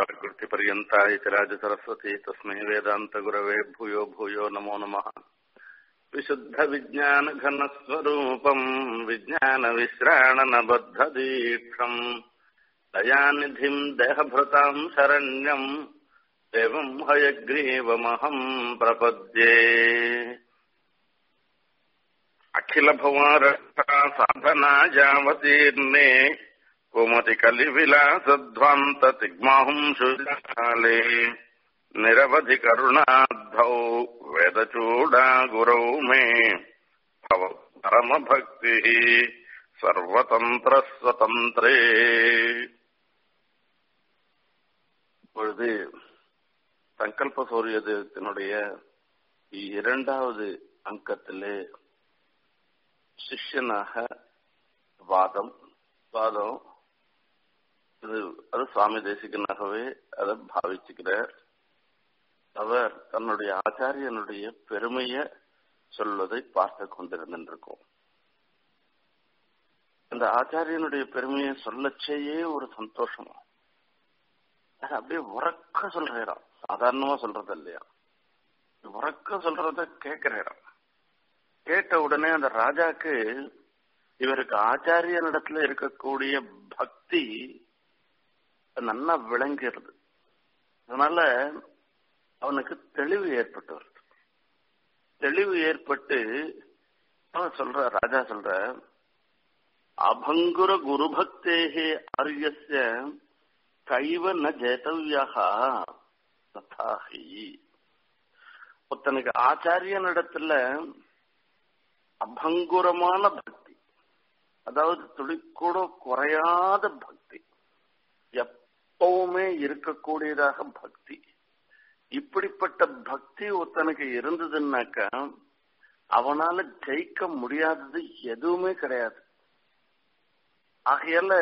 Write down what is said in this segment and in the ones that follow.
वाक्कृतिपर्यन्ता इति राजसरस्वती तस्मै वेदान्तगुरवे भूयो भूयो नमो नमः विशुद्धविज्ञानघनस्वरूपम् विज्ञानविश्राणनबद्धदीक्षम् दयानिधिम् देहभृताम् शरण्यम् एवम् हयग्रीवमहम् प्रपद्ये अखिलभुवरक्षा साधनायावतीर्णे कुमतिकलिविलासध्वान्ततिग्माहुंशुजाले निरवधि करुणाद्धौ वेदचूडा गुरौ मे भव परमभक्तिः சர்வதந்திரஸ்வதந்திரே இப்பொழுது சங்கல்ப சூரியதத்தினுடைய இரண்டாவது அங்கத்திலே சிஷ்யனாக வாதம் வாதம் இது அது சுவாமி தேசிகனாகவே அதை பாவிச்சுக்கிறார் அவர் தன்னுடைய ஆச்சாரியனுடைய பெருமையை சொல்வதை பார்த்து கொண்டிருந்திருக்கோம் அந்த ஆச்சாரியனுடைய பெருமையை சொல்லச்சேயே ஒரு சந்தோஷமா அது அப்படியே உறக்க சொல்ற இடம் சாதாரணமா சொல்றது இல்லையா உறக்க சொல்றத கேட்கிற இடம் கேட்ட உடனே அந்த ராஜாக்கு இவருக்கு ஆச்சாரியனிடத்துல இருக்கக்கூடிய பக்தி நல்லா விளங்கிறது அதனால அவனுக்கு தெளிவு ஏற்பட்டு வருது தெளிவு ஏற்பட்டு அவன் சொல்ற ராஜா சொல்ற அபங்குர குருபக்தேகே ஆரியஸ்ய கைவ ந ஜேதவ்யா ததாஹி ஒருத்தனுக்கு ஆச்சாரியனிடத்துல அபங்குரமான பக்தி அதாவது துளிக்கூட குறையாத பக்தி எப்பவுமே இருக்கக்கூடியதாக பக்தி இப்படிப்பட்ட பக்தி ஒருத்தனுக்கு இருந்ததுன்னாக்கா அவனால ஜெயிக்க முடியாதது எதுவுமே கிடையாது ஆகையால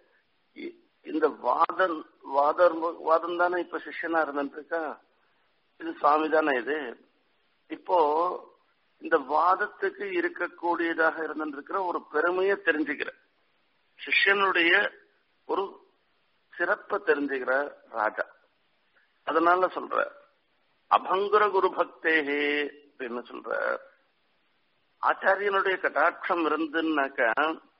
இந்த வாதம் வாதம் வாதம் தானே இப்ப சிஷ்யனா இருந்துருக்கா இது சுவாமி தானே இது இப்போ இந்த வாதத்துக்கு இருக்கக்கூடியதாக இருந்திருக்கிற ஒரு பெருமையை தெரிஞ்சுக்கிற சிஷ்யனுடைய ஒரு சிறப்பை தெரிஞ்சுக்கிற ராஜா அதனால சொல்ற அபங்குர குரு பக்தேகே அப்படின்னு சொல்ற ஆச்சாரியனுடைய கட்டாட்சம் இருந்துன்னாக்கா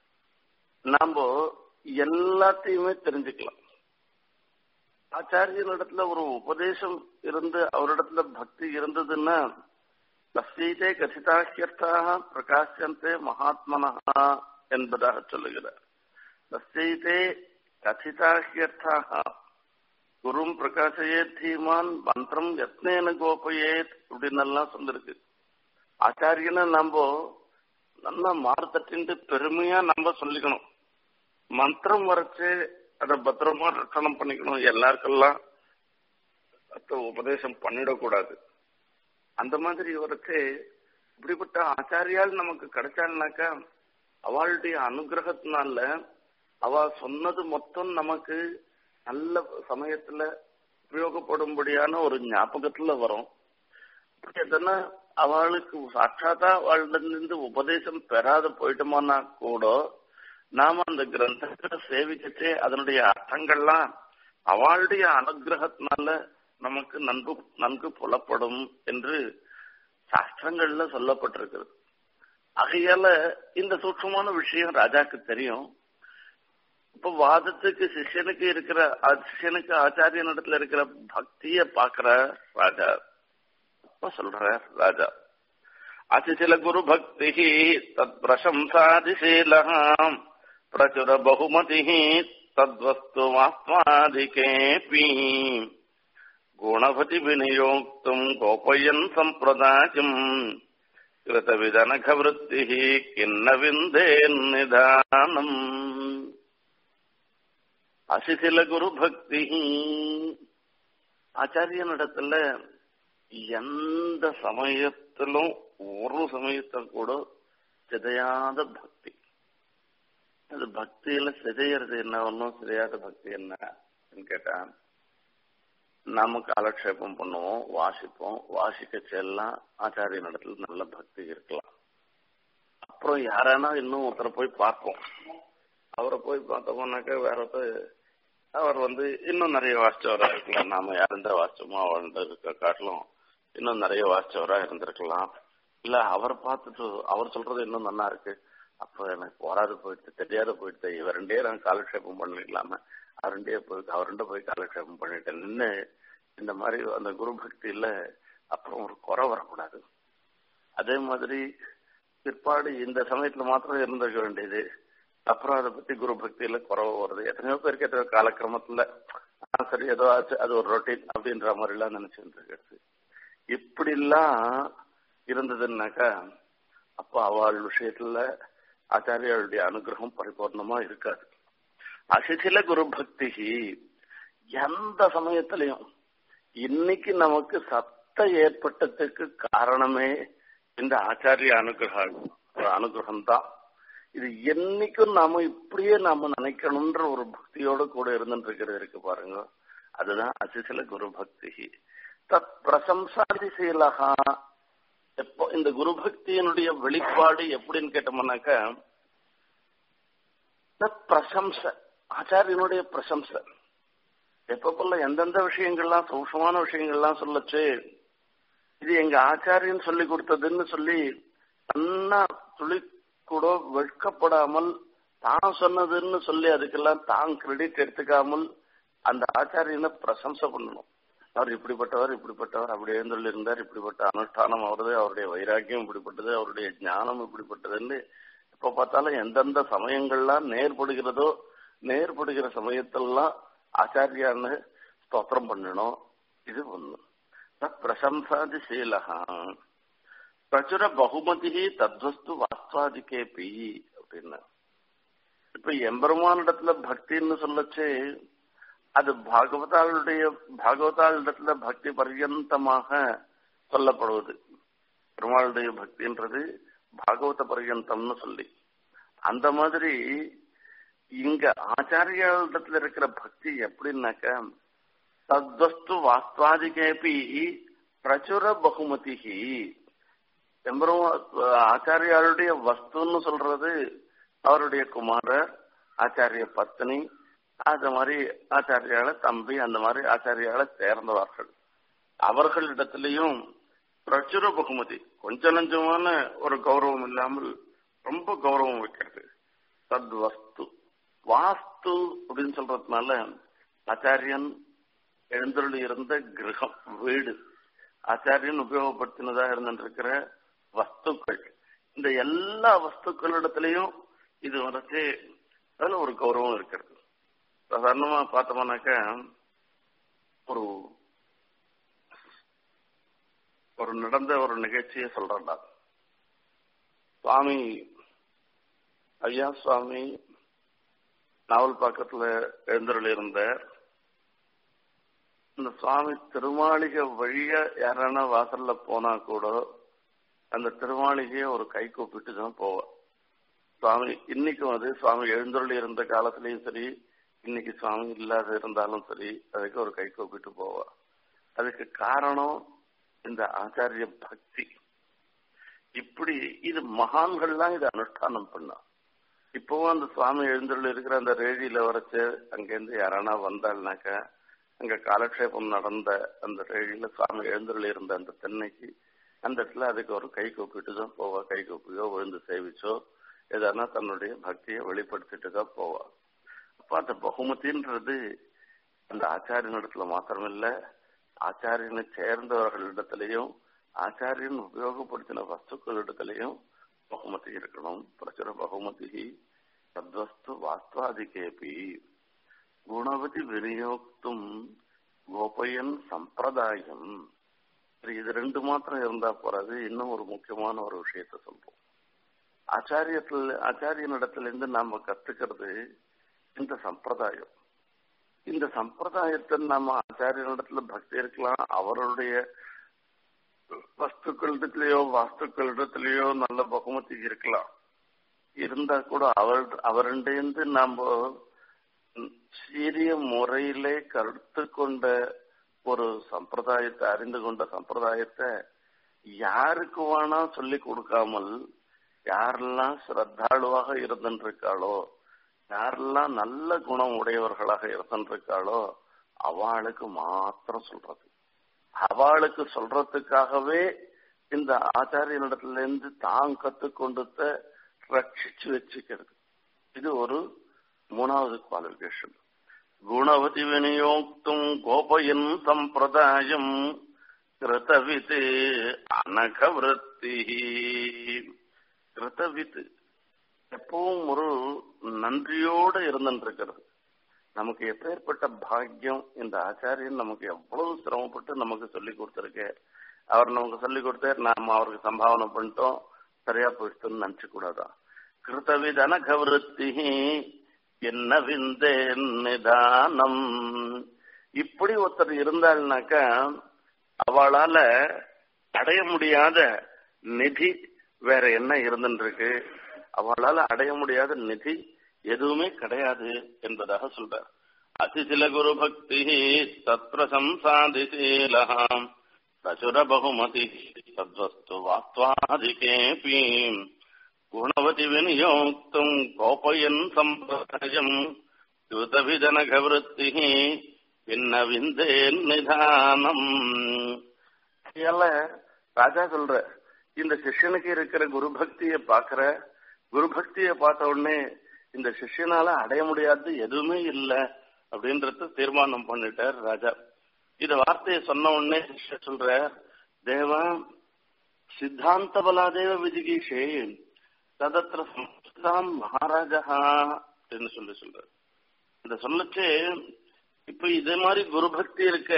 நாம எல்லாத்தையுமே தெரிஞ்சுக்கலாம் ஆச்சாரியனிடத்துல ஒரு உபதேசம் இருந்து அவரிடத்துல பக்தி இருந்ததுன்னா தஸ்யீதே கதிதாக்கியர்த்தாக பிரகாசியந்தே மகாத்மனா என்பதாக சொல்லுகிறார் தஸ்யீதே கதிதாக்கியர்த்தாக குரும் பிரகாசையே தீமான் மந்திரம் யத்னேன கோபயேத் அப்படின்னு எல்லாம் சொல்லிருக்கு ஆச்சாரியனை நம்ம நல்லா மாறுதட்டின்ட்டு பெருமையா நம்ம சொல்லிக்கணும் மந்திரம் வரைச்சு அதை பத்திரமா ரட்சணம் பண்ணிக்கணும் எல்லாருக்கெல்லாம் உபதேசம் பண்ணிடக்கூடாது அந்த மாதிரி வரைச்சு இப்படிப்பட்ட ஆச்சாரியால் நமக்கு கிடைச்சாள்னாக்கா அவளுடைய அனுகிரகத்தினால அவ சொன்னது மொத்தம் நமக்கு நல்ல சமயத்துல உபயோகப்படும்படியான ஒரு ஞாபகத்துல வரும் எதனா அவளுக்கு சாட்சாத்தா அவளிடமிருந்து உபதேசம் பெறாத போயிட்டோமானா கூட நாம அந்த கிரந்தங்களை சேவிச்சுட்டு அதனுடைய அர்த்தங்கள்லாம் அவளுடைய அனுகிரகத்தினால நமக்கு நன்கு நன்கு புலப்படும் என்று சாஸ்திரங்கள்ல சொல்லப்பட்டிருக்கிறது ஆகையால இந்த சூட்சமான விஷயம் ராஜாக்கு தெரியும் இப்ப வாதத்துக்கு சிஷ்யனுக்கு இருக்கிற சிஷ்யனுக்கு ஆச்சாரியனிடத்துல இருக்கிற பக்திய பாக்குற ராஜா அப்ப சொல்ற ராஜா அதிசில குரு பக்தி தத் பிரசம்சாதிசீலாம் பிரச்சுர பகுமதி தத்வஸ்து ஆத்மாதிகேபி குணபதி விநியோக்தும் கோபயன் சம்பிரதாயம் கிருதவிதனகவருத்தி கிண்ண விந்தேன் நிதானம் அசிசில குரு பக்தி ஆச்சாரியனிடத்துல எந்த சமயத்திலும் ஒரு சமயத்தில் கூட சிதையாத பக்தி அது பக்தியில சிதையறது என்ன ஒன்றும் சிதையாத பக்தி என்ன கேட்டா நாம காலக்ஷேபம் பண்ணுவோம் வாசிப்போம் வாசிக்க செல்லாம் ஆச்சாரிய நடத்துல நல்ல பக்தி இருக்கலாம் அப்புறம் யாரானா இன்னும் ஒருத்தரை போய் பார்ப்போம் அவரை போய் பார்த்தோம்னாக்க வேற ஒருத்தர் அவர் வந்து இன்னும் நிறைய வாசிச்சவரா இருக்கலாம் நாம யாருந்த வாசிச்சோமோ அவர்கிட்ட இருக்க காட்டிலும் இன்னும் நிறைய வாசிச்சவரா இருந்திருக்கலாம் இல்ல அவர் பார்த்துட்டு அவர் சொல்றது இன்னும் நல்லா இருக்கு அப்ப எனக்கு போராது போயிட்டு தெரியாத போயிட்டு இவருண்டே நான் காலக்ஷேபம் பண்ணிக்கலாம அவருண்டே போய் அவருண்ட போய் காலக்ஷேபம் பண்ணிட்டேன் நின்று இந்த மாதிரி அந்த குரு பக்தியில அப்புறம் ஒரு குறை வரக்கூடாது அதே மாதிரி பிற்பாடு இந்த சமயத்துல மாத்திரம் இருந்திருக்க வேண்டியது அப்புறம் அதை பத்தி குரு பக்தியில குறவு வருது எத்தனையோ பேருக்கு எத்தனையோ காலக்கிரமத்துல ஆ, சரி ஏதோ ஆச்சு அது ஒரு ரொட்டீன் அப்படின்ற மாதிரி எல்லாம் நினைச்சுட்டு இருக்கிறது இப்படி எல்லாம் இருந்ததுன்னாக்கா அப்ப அவள் விஷயத்துல ஆச்சாரியாளுடைய அனுகிரகம் பரிபூர்ணமா இருக்காது அசிசில குரு பக்தி எந்த சமயத்திலையும் இன்னைக்கு நமக்கு சத்த ஏற்பட்டதுக்கு காரணமே இந்த ஆச்சாரிய அனுகிரகம் அனுகிரகம் தான் இது என்னைக்கும் நாம இப்படியே நாம நினைக்கணும்ன்ற ஒரு பக்தியோட கூட இருந்துட்டு இருக்கிறது இருக்கு பாருங்க அதுதான் அசிசில குரு பக்தி தத் பிரசம்சாதிசீலகா எப்போ இந்த குரு பக்தியினுடைய வெளிப்பாடு எப்படின்னு கேட்டோம்னாக்க தத் பிரசம்ச ஆச்சாரியனுடைய பிரசம்ச எப்பப்பெல்லாம் எந்தெந்த விஷயங்கள்லாம் சூக்ஷமான விஷயங்கள்லாம் சொல்லச்சு இது எங்க ஆச்சாரியன் சொல்லி கொடுத்ததுன்னு சொல்லி நன்னா துளி கூட வெட்கப்படாமல் தான் சொன்னதுன்னு சொல்லி அதுக்கெல்லாம் தான் கிரெடிட் எடுத்துக்காமல் அந்த ஆச்சாரியனை பிரசம்சை பண்ணணும் அவர் இப்படிப்பட்டவர் இப்படிப்பட்டவர் அப்படியே சொல்லி இருந்தார் இப்படிப்பட்ட அனுஷ்டானம் அவரது அவருடைய வைராக்கியம் இப்படிப்பட்டது அவருடைய ஞானம் இப்படிப்பட்டதுன்னு எப்ப பார்த்தாலும் எந்தெந்த சமயங்கள்லாம் நேர்படுகிறதோ நேர்படுகிற சமயத்தெல்லாம் ஆச்சாரியான்னு ஸ்தோத்திரம் பண்ணணும் இது ஒண்ணு தத் பிரசம்சாதி சீலகா பிரச்சுர பகுமதி தத்வஸ்து வாஸ்துவாதிக்கேபி அப்படின்னு இப்ப எம்பெருமானிடத்துல பக்தின்னு சொல்லச்சு அது பாகவதாளுடைய பாகவதாளிடத்துல பக்தி பர்யந்தமாக சொல்லப்படுவது பெருமாளுடைய பக்தின்றது பாகவத பர்யந்தம்னு சொல்லி அந்த மாதிரி இங்க ஆச்சாரியாளிடத்துல இருக்கிற பக்தி எப்படின்னாக்க தத்வஸ்து வாஸ்துவாதிகேபி பிரச்சுர பகுமதிகி எம்பரும் ஆச்சாரியாளுடைய வஸ்துன்னு சொல்றது அவருடைய குமாரர் ஆச்சாரிய பத்னி அது மாதிரி ஆச்சாரியால தம்பி அந்த மாதிரி ஆச்சாரியால சேர்ந்தவர்கள் அவர்களிடத்திலையும் பிரச்சுர பகுமதி கொஞ்ச நஞ்சமான ஒரு கௌரவம் இல்லாமல் ரொம்ப கௌரவம் வைக்கிறது தத் வஸ்து வாஸ்து அப்படின்னு சொல்றதுனால ஆச்சாரியன் எழுந்தருளி இருந்த கிரகம் வீடு ஆச்சாரியன் உபயோகப்படுத்தினதா இருந்திருக்கிற வஸ்துக்கள் இந்த எல்லா வஸ்துக்களிடத்திலையும் இது வரைச்சு அதுல ஒரு கௌரவம் இருக்கிறது சாதாரணமா பார்த்தோம்னாக்க ஒரு ஒரு நடந்த ஒரு நிகழ்ச்சியை சொல்றேன்டா சுவாமி ஐயா சுவாமி நாவல் பக்கத்துல எழுந்தருள் இருந்த இந்த சுவாமி திருமாளிகை வழிய யாரான வாசல்ல போனா கூட அந்த திருமாளிகைய ஒரு கை கூப்பிட்டு தான் போவார் சுவாமி இன்னைக்கும் அது சுவாமி எழுந்தருள் இருந்த காலத்திலயும் சரி இன்னைக்கு சுவாமி இல்லாத இருந்தாலும் சரி அதுக்கு ஒரு கை கூப்பிட்டு போவா அதுக்கு காரணம் இந்த ஆச்சாரிய பக்தி இப்படி இது மகான்கள்லாம் இதை அனுஷ்டானம் பண்ணா இப்பவும் அந்த சுவாமி எழுந்தருள் இருக்கிற அந்த ரேடியில வரைச்சு அங்கேருந்து யாரானா வந்தாள்னாக்க அங்க காலக்ஷேபம் நடந்த அந்த ரேடியில சுவாமி எழுந்தருள் இருந்த அந்த தென்னைக்கு அந்த இடத்துல அதுக்கு ஒரு கை கூப்பிட்டு தான் போவா கை கூப்பியோ விழுந்து சேவிச்சோ எதனா தன்னுடைய பக்தியை வெளிப்படுத்திட்டு தான் போவா அப்ப அந்த பகுமதின்றது அந்த ஆச்சாரியனிடத்துல மாத்திரமில்ல ஆச்சாரியனை சேர்ந்தவர்களிடத்திலையும் ஆச்சாரியன் உபயோகப்படுத்தின வஸ்துக்களிடத்திலையும் பகுமதி இருக்கணும் பிரச்சுர பகுமதி தத்வஸ்து வாஸ்துவாதிகேபி குணவதி விநியோக்தும் கோபயன் சம்பிரதாயம் இது ரெண்டு மாத்திரம் இருந்தா போறாது இன்னும் ஒரு முக்கியமான ஒரு விஷயத்த சொல்றோம் ஆச்சாரியத்துல ஆச்சாரியனிடத்துல இருந்து நாம கத்துக்கிறது இந்த சம்பிரதாயம் இந்த சம்பிரதாயத்தை நாம ஆச்சாரியனிடத்துல பக்தி இருக்கலாம் அவருடைய வஸ்துக்களிடத்திலேயோ வாஸ்துக்களிடத்திலேயோ நல்ல பகுமதி இருக்கலாம் இருந்தா கூட அவர் அவருண்டேந்து நாம சீரிய முறையிலே கருத்து கொண்ட ஒரு சம்பிரதாயத்தை அறிந்து கொண்ட சம்பிரதாயத்தை யாருக்கு வேணா சொல்லி கொடுக்காமல் யாரெல்லாம் ஸ்ரத்தாளுவாக இருந்துருக்காளோ யாரெல்லாம் நல்ல குணம் உடையவர்களாக இருந்திருக்காளோ அவளுக்கு மாத்திரம் சொல்றது அவளுக்கு சொல்றதுக்காகவே இந்த ஆச்சாரியனிடத்துல இருந்து தான் கத்துக்கொண்டுத்த ரட்சிச்சு வச்சுக்கிறது இது ஒரு மூணாவது குவாலிபிகேஷன் குணவதி விநியோக்தும் கோபயன் சம்பிரதாயம் கிருத்தவித் அனகவிருத்தி கிருத்தவித் எப்பவும் ஒரு நன்றியோடு இருந்துருக்கிறது நமக்கு எப்பேற்பட்ட பாக்கியம் இந்த ஆச்சாரியன் நமக்கு எவ்வளவு சிரமப்பட்டு நமக்கு சொல்லி கொடுத்திருக்க அவர் நமக்கு சொல்லி கொடுத்தார் நாம அவருக்கு சம்பாவனை பண்ணிட்டோம் சரியா போயிடுச்சுன்னு நினைச்சு கூடாதான் கிருத்தவிதன கவருத்தி என்ன விந்தே நிதானம் இப்படி ஒருத்தர் இருந்தாள்னாக்கா அவளால அடைய முடியாத நிதி வேற என்ன இருந்துருக்கு அவளால அடைய முடியாத நிதி எதுவுமே கிடையாது என்பதாக சொல்றார் அதிசில குரு பக்தி தத்பிரசம்சாதிசீலாம் பிரசுர பகுமதி தத்வஸ்து வாத்வாதிகேபி குணவதி விநியோக்தும் கோபயன் சம்பிரதாயம் யுதவிஜனகவருத்தி பின்ன விந்தே நிதானம் ராஜா சொல்ற இந்த சிஷ்யனுக்கு இருக்கிற குரு பக்தியை பாக்குற குரு பக்தியை பார்த்த உடனே இந்த சிஷ்யனால அடைய முடியாது எதுவுமே இல்லை அப்படின்றத தீர்மானம் பண்ணிட்டார் ராஜா இந்த வார்த்தையை சொன்ன உடனே சிஷ்யர் சொல்ற தேவா சித்தாந்த பலாதேவ விஜிகீஷே ததத்திர சம்ஸ்கிருதாம் மகாராஜா அப்படின்னு சொல்லி சொல்ற இந்த சொல்லச்சு இப்ப இதே மாதிரி குரு பக்தி இருக்க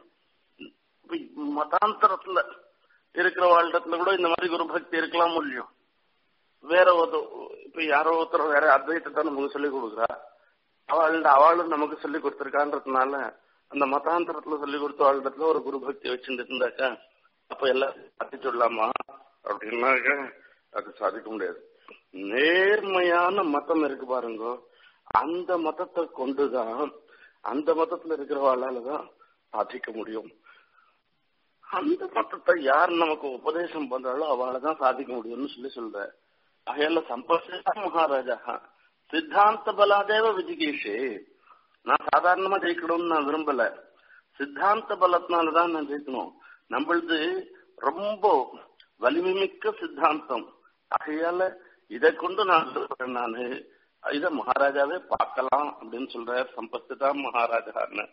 மதாந்தரத்துல இருக்கிற வாழ்டத்துல கூட இந்த மாதிரி குரு பக்தி இருக்கலாம் முடியும் வேற ஒரு இப்ப யாரோ ஒருத்தர் வேற அத்வைத்தத்தை நமக்கு சொல்லி கொடுக்குறா அவள் அவளும் நமக்கு சொல்லி கொடுத்துருக்கான்றதுனால அந்த மதாந்தரத்துல சொல்லி கொடுத்த வாழ்டத்துல ஒரு குரு பக்தி வச்சுட்டு இருந்தாக்கா அப்ப எல்லாம் சாத்தி சொல்லலாமா அப்படின்னாக்க அது சாதிக்க முடியாது நேர்மையான மதம் இருக்கு பாருங்க அந்த மதத்தை கொண்டுதான் அந்த மதத்துல இருக்கிறவாளால தான் சாதிக்க முடியும் அந்த மதத்தை யார் நமக்கு உபதேசம் பண்றாளோ அவளை தான் சாதிக்க முடியும்னு சொல்லி சொல்ற அகையில சம்பர்சா மகாராஜா சித்தாந்த பலாதேவ விஜிகேஷே நான் சாதாரணமா ஜெயிக்கணும்னு நான் விரும்பல சித்தாந்த பலத்தினாலதான் நான் ஜெயிக்கணும் நம்மளது ரொம்ப வலிமை மிக்க சித்தாந்தம் ஆகையால இதை கொண்டு நான் சொல்றேன் நானு இத மகாராஜாவே பார்க்கலாம் அப்படின்னு சொல்ற சம்பஸ்திதா மகாராஜான்னு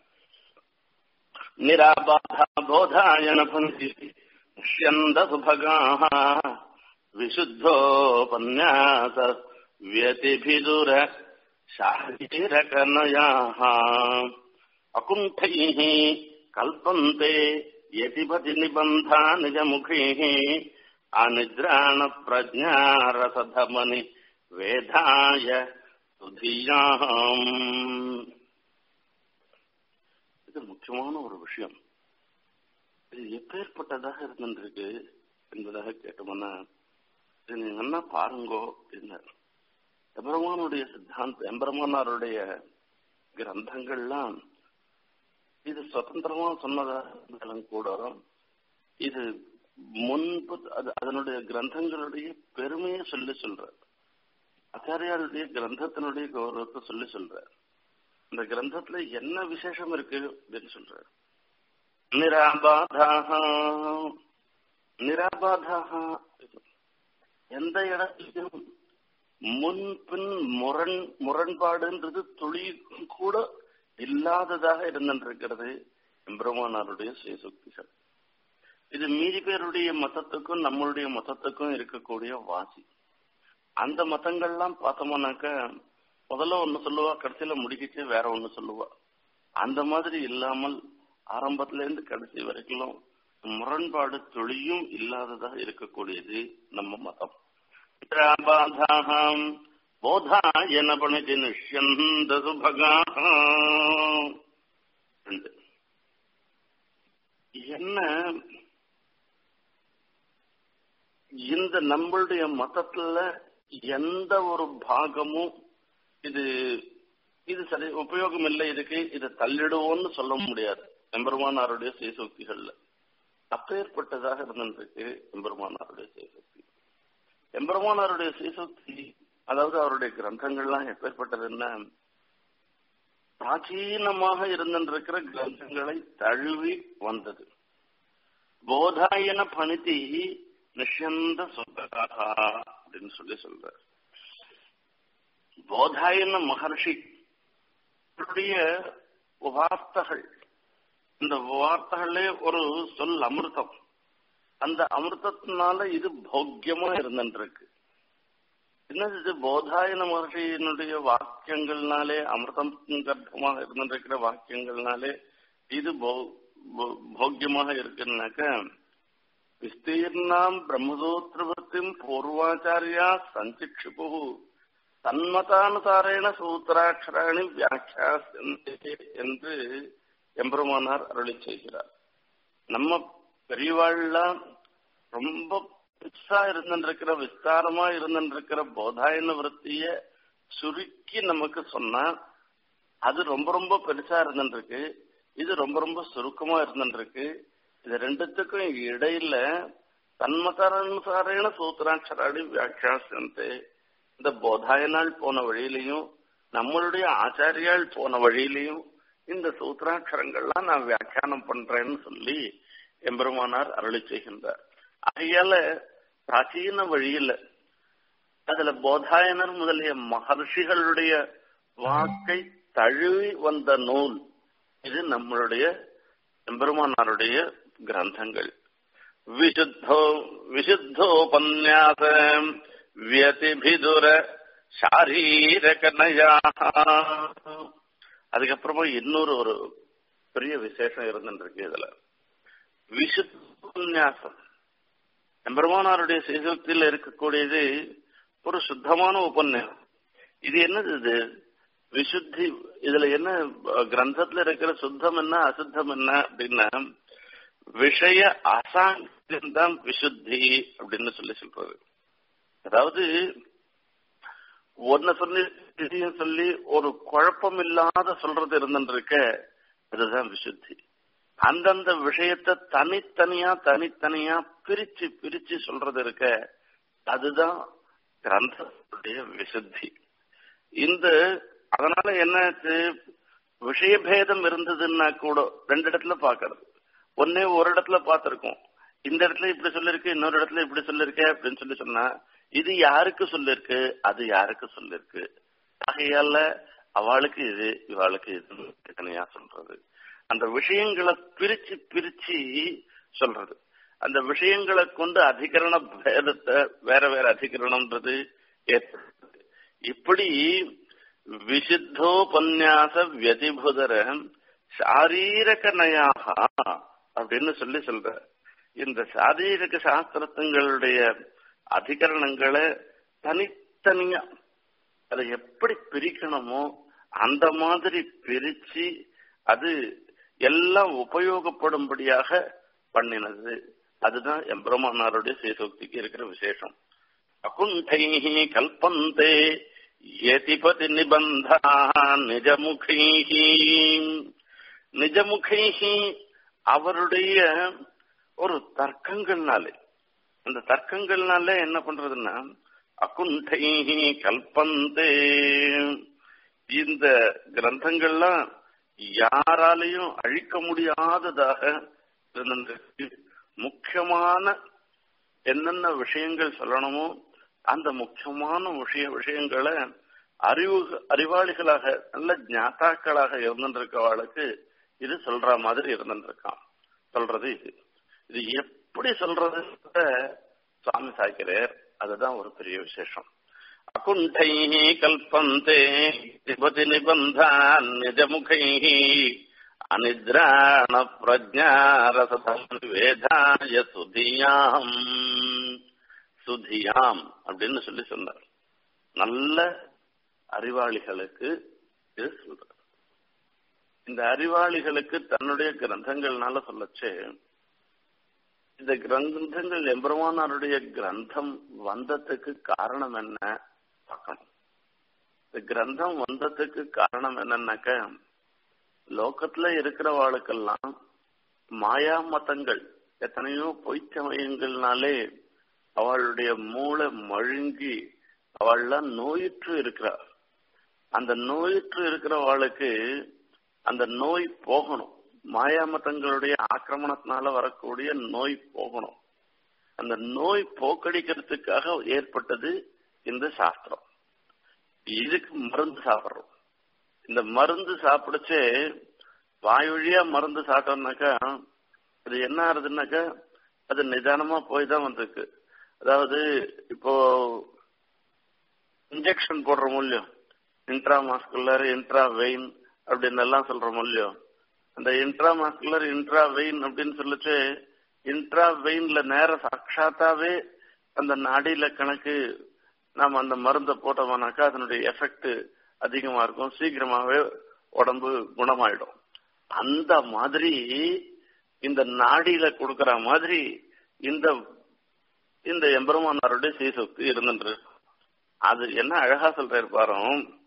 நிராபாதா போதாயன பந்தி நஷ்யந்த சுபகாः विशुद्धोपन्यास व्यतिभिदुर शारीरकनयाः अकुण्ठैः कल्पन्ते यतिपति निबन्धा निजमुखैः अनिद्राणप्रज्ञारसधमनि वेदाय துதியாம் இது முக்கியமான ஒரு விஷயம் இது எப்பேற்பட்டதாக இருந்திருக்கு என்பதாக கேட்டோம்னா இது நீங்க என்ன பாருங்கோ அப்படின்னார் எம்பெருமானுடைய சித்தாந்த எம்பெருமானாருடைய கிரந்தங்கள்லாம் இது சுதந்திரமா சொன்னதா இருந்தாலும் கூட இது முன்பு அது அதனுடைய கிரந்தங்களுடைய பெருமையை சொல்லி சொல்ற ஆச்சாரியாருடைய கிரந்தத்தினுடைய கௌரவத்தை சொல்லி சொல்ற இந்த கிரந்தத்துல என்ன விசேஷம் இருக்கு அப்படின்னு சொல்ற நிராபாதாக நிராபாதாக எந்த இடத்திலும் முன்பின் முரண் முரண்பாடுன்றது துளி கூட இல்லாததாக இருந்திருக்கிறது எம்பெருமானாருடைய சுயசக்திகள் இது மீதி பேருடைய மதத்துக்கும் நம்மளுடைய மதத்துக்கும் இருக்கக்கூடிய வாசி அந்த மதங்கள்லாம் பார்த்தோம்னாக்க முதல்ல ஒண்ணு சொல்லுவா கடைசியில முடிக்கிச்சு வேற ஒண்ணு சொல்லுவா அந்த மாதிரி இல்லாமல் ஆரம்பத்துல இருந்து கடைசி வரைக்கும் முரண்பாடு தொழியும் இல்லாததாக இருக்கக்கூடியது நம்ம மதம் பாதாம் போதாயன பணிதி நிஷ்யந்த சுபகாக என்ன இந்த நம்மளுடைய மதத்துல எந்த ஒரு பாகமும் இது இது சரி உபயோகம் இல்லை இதுக்கு இதை தள்ளிடுவோம்னு சொல்ல முடியாது எம்பெருமானாருடைய சீசோக்திகள்ல அப்பேற்பட்டதாக இருந்திருக்கு எம்பெருமானாருடைய சீசோக்தி எம்பெருமானாருடைய சீசோக்தி அதாவது அவருடைய கிரந்தங்கள்லாம் எப்பேற்பட்டதுன்னா பிராச்சீனமாக இருந்திருக்கிற கிரந்தங்களை தழுவி வந்தது போதாயன பணிதி நிஷந்த சுத்தகாக அப்படின்னு சொல்லி சொல்றார் போதாயன மகர்ஷி வார்த்தைகள் இந்த வார்த்தைகளே ஒரு சொல் அமிர்தம் அந்த அமிர்தத்தினால இது போக்கியமா இருந்துருக்கு என்னது இது போதாயன மகர்ஷியினுடைய வாக்கியங்கள்னாலே அமிர்தம் கர்ப்பமாக இருந்திருக்கிற வாக்கியங்கள்னாலே இது போக்கியமாக இருக்குன்னாக்க விஸ்தீர்ணாம் பிரம்மசூத்திரவர்த்திம் பூர்வாச்சாரியா சஞ்சிக்ஷிபு தன்மதானுசாரேன சூத்திராட்சராணி வியாக்கியா என்று எம்பெருமானார் அருளி செய்கிறார் நம்ம பெரியவாள்லாம் ரொம்ப பெருசா இருந்திருக்கிற விஸ்தாரமா இருந்திருக்கிற போதாயன விற்த்திய சுருக்கி நமக்கு சொன்னா அது ரொம்ப ரொம்ப பெருசா இருந்துருக்கு இது ரொம்ப ரொம்ப சுருக்கமா இருந்துருக்கு இது ரெண்டுத்துக்கும் இடையில தன்மதானுசாரேன சூத்திராட்சராடி வியாக்கியாசந்தே இந்த போதாயனால் போன வழியிலையும் நம்மளுடைய ஆச்சாரியால் போன வழியிலையும் இந்த சூத்திராட்சரங்கள்லாம் நான் வியாக்கியானம் பண்றேன்னு சொல்லி எம்பெருமானார் அருளி செய்கின்றார் ஆகையால பிராச்சீன வழியில அதுல போதாயனர் முதலிய மகர்ஷிகளுடைய வாக்கை தழுவி வந்த நூல் இது நம்மளுடைய எம்பெருமானாருடைய கிரந்தங்கள் விசுத்தோ விசுத்தோபன்யாச வியதிபிதுர சாரீரகனயா அதுக்கப்புறமா இன்னொரு ஒரு பெரிய விசேஷம் இருந்துருக்கு இதுல விசுத்தோபன்யாசம் எம்பெருமானாருடைய சீசத்தில் இருக்கக்கூடியது ஒரு சுத்தமான உபன்யாசம் இது என்னது இது விசுத்தி இதுல என்ன கிரந்தத்துல இருக்கிற சுத்தம் என்ன அசுத்தம் என்ன அப்படின்னா விஷய அசாங்கியம் தான் விசுத்தி அப்படின்னு சொல்லி சொல்றது அதாவது ஒன்ன சொல்லி இதையும் சொல்லி ஒரு குழப்பம் இல்லாத சொல்றது இருந்துருக்க அதுதான் விசுத்தி அந்தந்த விஷயத்தை தனித்தனியா தனித்தனியா பிரிச்சு பிரிச்சு சொல்றது இருக்க அதுதான் கிரந்தத்துடைய விசுத்தி இந்த அதனால என்னாச்சு விஷயபேதம் இருந்ததுன்னா கூட ரெண்டு இடத்துல பாக்குறது ஒன்னே ஒரு இடத்துல பார்த்திருக்கோம் இந்த இடத்துல இப்படி சொல்லிருக்கு இன்னொரு இடத்துல இப்படி சொல்லிருக்க அப்படின்னு சொல்லி சொன்னா இது யாருக்கு சொல்லிருக்கு அது யாருக்கு சொல்லிருக்கு ஆகையால அவளுக்கு இது இவாளுக்கு இது தனியா சொல்றது அந்த விஷயங்களை பிரிச்சு பிரிச்சு சொல்றது அந்த விஷயங்களை கொண்டு அதிகரண பேதத்தை வேற வேற அதிகரணம்ன்றது ஏற்படுறது இப்படி விசித்தோபன்யாச வியதிபுதர சாரீரக நயாக அப்படின்னு சொல்லி சொல்ற இந்த சாரீரக சாஸ்திரத்துங்களுடைய அதிகரணங்களை தனித்தனியா அதை எப்படி பிரிக்கணுமோ அந்த மாதிரி பிரிச்சு அது எல்லாம் உபயோகப்படும்படியாக பண்ணினது அதுதான் எம்பிரமானாருடைய சேசோக்திக்கு இருக்கிற விசேஷம் அகுண்டை கல்பந்தே யதிபதி நிபந்தா நிஜமுகை நிஜமுகை அவருடைய ஒரு தர்க்கங்கள்னாலே அந்த தர்க்கங்கள்னால என்ன பண்றதுன்னா அகுண்டை கல்பந்தே இந்த கிரந்தங்கள்லாம் யாராலையும் அழிக்க முடியாததாக இருந்திருக்கு முக்கியமான என்னென்ன விஷயங்கள் சொல்லணுமோ அந்த முக்கியமான விஷய விஷயங்களை அறிவு அறிவாளிகளாக நல்ல ஞாத்தாக்களாக இருந்துருக்கவாளுக்கு இது சொல்ற மாதிரி இருந்துருக்கான் சொல்றது இது இது எப்படி சொல்றது சுவாமி சாய்க்கிறார் அதுதான் ஒரு பெரிய விசேஷம் அகுண்டை கல்பந்தே திபதி நிபந்தான் நிஜமுகை அனித்ராண பிரஜாரசவேதாய சுதியாம் சுதியாம் அப்படின்னு சொல்லி சொன்னார் நல்ல அறிவாளிகளுக்கு இது சொல்ற இந்த அறிவாளிகளுக்கு தன்னுடைய கிரந்தங்கள்னால சொல்லச்சு இந்த கிரந்தங்கள் எம்பெருமானாருடைய கிரந்தம் வந்ததுக்கு காரணம் என்ன பார்க்கணும் இந்த கிரந்தம் வந்ததுக்கு காரணம் என்னன்னாக்க லோகத்துல இருக்கிறவாளுக்கெல்லாம் மாயா மதங்கள் எத்தனையோ பொய்ச்சமயங்கள்னாலே அவளுடைய மூளை மழுங்கி அவள்லாம் நோயுற்று இருக்கிறார் அந்த நோயுற்று இருக்கிறவாளுக்கு அந்த நோய் போகணும் மாயாமத்தங்களுடைய ஆக்கிரமணத்தினால வரக்கூடிய நோய் போகணும் அந்த நோய் போக்கடிக்கிறதுக்காக ஏற்பட்டது இந்த சாஸ்திரம் இதுக்கு மருந்து சாப்பிடுறோம் இந்த மருந்து சாப்பிடுச்சு வாய் வழியா மருந்து சாப்பிட்டோம்னாக்கா அது என்ன ஆகுதுன்னாக்கா அது நிதானமா போய் தான் வந்திருக்கு அதாவது இப்போ இன்ஜெக்ஷன் போடுற மூலியம் இன்ட்ரா மாஸ்குலர் இன்ட்ரா வெயின் அப்படின்னு எல்லாம் சொல்ற மூலியம் அந்த இன்ட்ரா மாஸ்குலர் இன்ட்ரா வெயின் அப்படின்னு சொல்லிச்சு இன்ட்ரா வெயின்ல நேர சாட்சாத்தாவே அந்த நாடியில கணக்கு நாம் அந்த மருந்தை போட்டோம்னாக்கா அதனுடைய எஃபெக்ட் அதிகமா இருக்கும் சீக்கிரமாவே உடம்பு குணமாயிடும் அந்த மாதிரி இந்த நாடியில கொடுக்கற மாதிரி இந்த இந்த எம்பெருமானாருடைய சீசக்தி இருந்துட்டு அது என்ன அழகா சொல்றாரு பாரு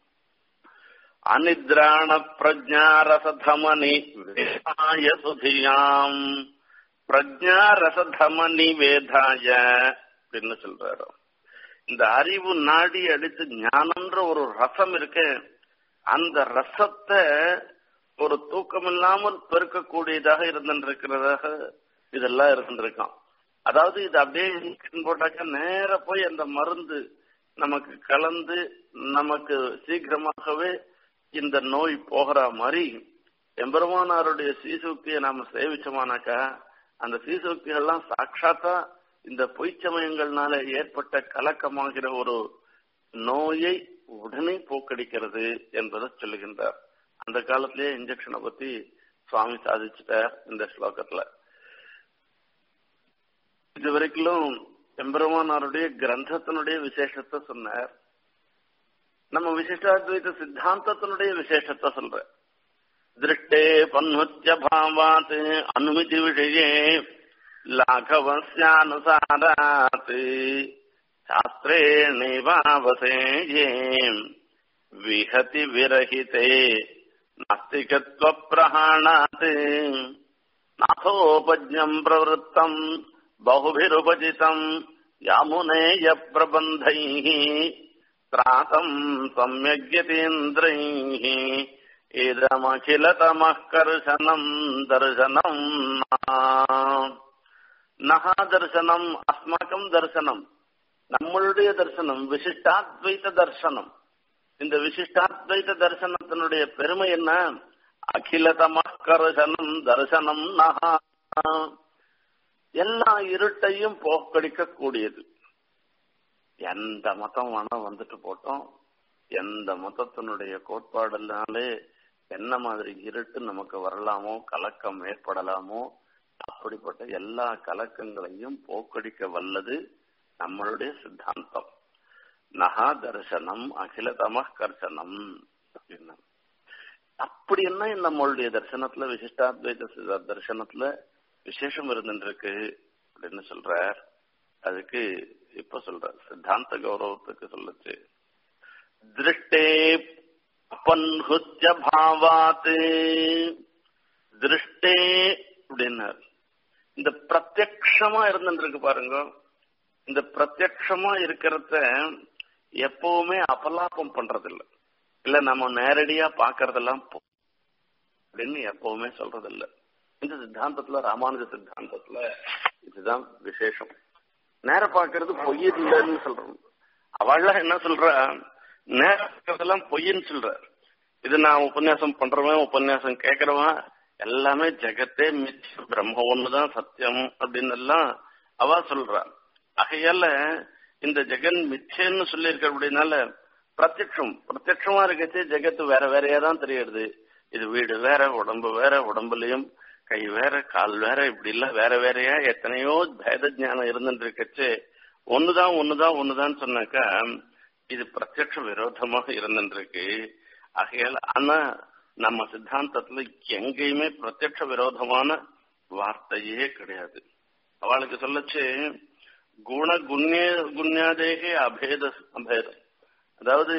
அனித்ராண பிரஜா ரசதமனி வேதாய சுதியாம் பிரஜா ரசதமனி வேதாய அப்படின்னு சொல்றாரு இந்த அறிவு நாடி அடித்து ஞானம்ன்ற ஒரு ரசம் இருக்கு அந்த ரசத்தை ஒரு தூக்கம் இல்லாமல் பெருக்கக்கூடியதாக இருந்திருக்கிறதாக இதெல்லாம் இருந்திருக்கான் அதாவது இது அப்படியே இன்ஜெக்ஷன் போட்டாக்க நேர போய் அந்த மருந்து நமக்கு கலந்து நமக்கு சீக்கிரமாகவே இந்த நோய் போகிற மாதிரி எம்பெருமானாருடைய சீசுக்தியை நாம சேவிச்சோமானாக்கா அந்த சீசுக்திகள்லாம் சாட்சாத்தா இந்த பொய்ச்சமயங்கள்னால ஏற்பட்ட கலக்கமாகிற ஒரு நோயை உடனே போக்கடிக்கிறது என்பதை சொல்லுகின்றார் அந்த காலத்திலேயே இன்ஜெக்ஷனை பத்தி சுவாமி சாதிச்சுட்டார் இந்த ஸ்லோகத்துல இது வரைக்கும் எம்பெருமானாருடைய கிரந்தத்தினுடைய விசேஷத்தை சொன்னார் நம்ம விசிஷ்டாத்வைத சித்தாந்தத்தினுடைய விசேஷத்தை சொல்ற திருஷ்டே பன்முத்திய பாவாத் அனுமதி விஷயே லாഘவஸ்யானுசாராத் சாஸ்திரேணைவாவசேயே விஹதி விரஹிதே நாஸ்திகத்வ பிரஹாணாத் நாசோபஜ்ஞம் பிரவருத்தம் बहुभिरुपजितम् यामुनेय प्रबन्धैः त्रातम् सम्यग्यतीन्द्रैः इदमखिलतमः कर्शनम् दर्शनम् நகா தர்சனம் அஸ்மாக்கம் தர்சனம் நம்மளுடைய தர்சனம் விசிஷ்டாத்வைத தர்சனம் இந்த விசிஷ்டாத்வைத தர்சனத்தினுடைய பெருமை என்ன அகிலதமக்கர்சனம் தர்சனம் நகா எல்லா இருட்டையும் போக்கடிக்க கூடியது எந்த மதம் வேணா வந்துட்டு போட்டோம் எந்த மதத்தினுடைய கோட்பாடுனாலே என்ன மாதிரி இருட்டு நமக்கு வரலாமோ கலக்கம் ஏற்படலாமோ அப்படிப்பட்ட எல்லா கலக்கங்களையும் போக்கடிக்க வல்லது நம்மளுடைய சித்தாந்தம் நகா தர்சனம் அகிலதம கர்சனம் அப்படின்னா அப்படி என்ன நம்மளுடைய தர்சனத்துல விசிஷ்டாத்வைத தர்சனத்துல விசேஷம் இருந்துருக்கு அப்படின்னு சொல்றார் அதுக்கு இப்ப சொல்ற சித்தாந்த கௌரவத்துக்கு சொல்லுச்சு திருஷ்டே பன்ஹுத்திய பாவாத் திருஷ்டே அப்படின்னார் இந்த பிரத்யக்ஷமா இருந்துருக்கு பாருங்க இந்த பிரத்யக்ஷமா இருக்கிறத எப்பவுமே அபலாபம் பண்றதில்ல இல்ல நம்ம நேரடியா பாக்குறதெல்லாம் அப்படின்னு எப்பவுமே சொல்றதில்லை இந்த சித்தாந்தத்துல ராமானுஜ சித்தாந்தத்துல இதுதான் விசேஷம் நேர பாக்குறது பொய் இல்லைன்னு சொல்றோம் அவள்லாம் என்ன சொல்ற நேர பாக்குறதெல்லாம் பொய்ன்னு சொல்ற இது நான் உபன்யாசம் பண்றவன் உபன்யாசம் கேட்கறவன் எல்லாமே ஜெகத்தே மிச்சம் பிரம்ம ஒண்ணுதான் சத்தியம் அப்படின்னு எல்லாம் அவ சொல்றா ஆகையால இந்த ஜெகன் மிச்சேன்னு சொல்லியிருக்க அப்படின்னால பிரத்யக்ஷம் பிரத்யக்ஷமா இருக்கச்சே ஜெகத்து வேற வேறையா தான் தெரியுது இது வீடு வேற உடம்பு வேற உடம்புலயும் கை வேற கால் வேற இப்படி இல்ல வேற வேறையா எத்தனையோ பேத ஜானம் இருந்துட்டு இருக்கச்சு ஒண்ணுதான் ஒண்ணுதான் ஒண்ணுதான் சொன்னாக்கா இது பிரத்யட்ச விரோதமாக இருந்துருக்கு ஆகையால் ஆனா நம்ம சித்தாந்தத்துல எங்கேயுமே பிரத்யட்ச விரோதமான வார்த்தையே கிடையாது அவளுக்கு சொல்லச்சு குண குண்ய குண்யாதேகே அபேத அபேதம் அதாவது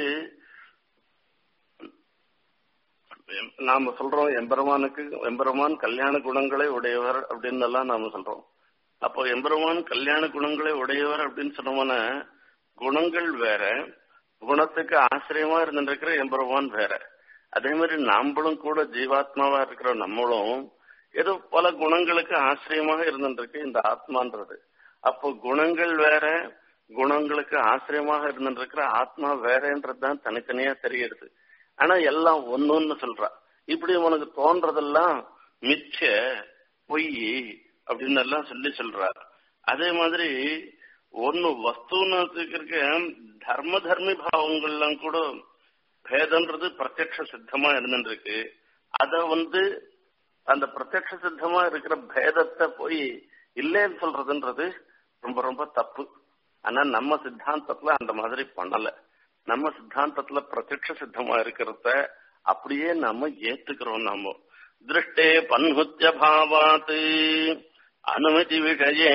நாம சொல்றோம் எம்பெருமானுக்கு எம்பெருமான் கல்யாண குணங்களை உடையவர் அப்படின்னு எல்லாம் நாம சொல்றோம் அப்போ எம்பெருமான் கல்யாண குணங்களை உடையவர் அப்படின்னு சொன்னோம்னா குணங்கள் வேற குணத்துக்கு ஆசிரியமா இருந்துருக்கிற எம்பெருமான் வேற அதே மாதிரி நாம்பளும் கூட ஜீவாத்மாவா இருக்கிற நம்மளும் ஏதோ பல குணங்களுக்கு ஆசிரியமாக இருந்துருக்கு இந்த ஆத்மான்றது அப்போ குணங்கள் வேற குணங்களுக்கு ஆசிரியமாக இருந்துருக்கிற ஆத்மா வேறன்றதுதான் தனித்தனியா தெரியுது ஆனா எல்லாம் ஒண்ணுன்னு சொல்றா இப்படி உனக்கு தோன்றதெல்லாம் மிச்ச பொய் அப்படின்னு எல்லாம் சொல்லி சொல்றார் அதே மாதிரி ஒன்னு வஸ்துன்னு இருக்க தர்ம தர்மி பாவங்கள்லாம் கூட பேதம்ன்றது பிரத்யக்ஷ சித்தமா இருந்துருக்கு அத வந்து அந்த பிரத்யக்ஷ சித்தமா இருக்கிற பேதத்தை போய் இல்லைன்னு சொல்றதுன்றது ரொம்ப ரொம்ப தப்பு ஆனா நம்ம சித்தாந்தத்துல அந்த மாதிரி பண்ணல நம்ம சித்தாந்தத்துல பிரத்யக்ஷ சித்தமா இருக்கிறத அப்படியே நாம ஏத்துக்கிறோம் நாம திருஷ்டே பன்முத்திய பாவாத் அனுமதி விஷயே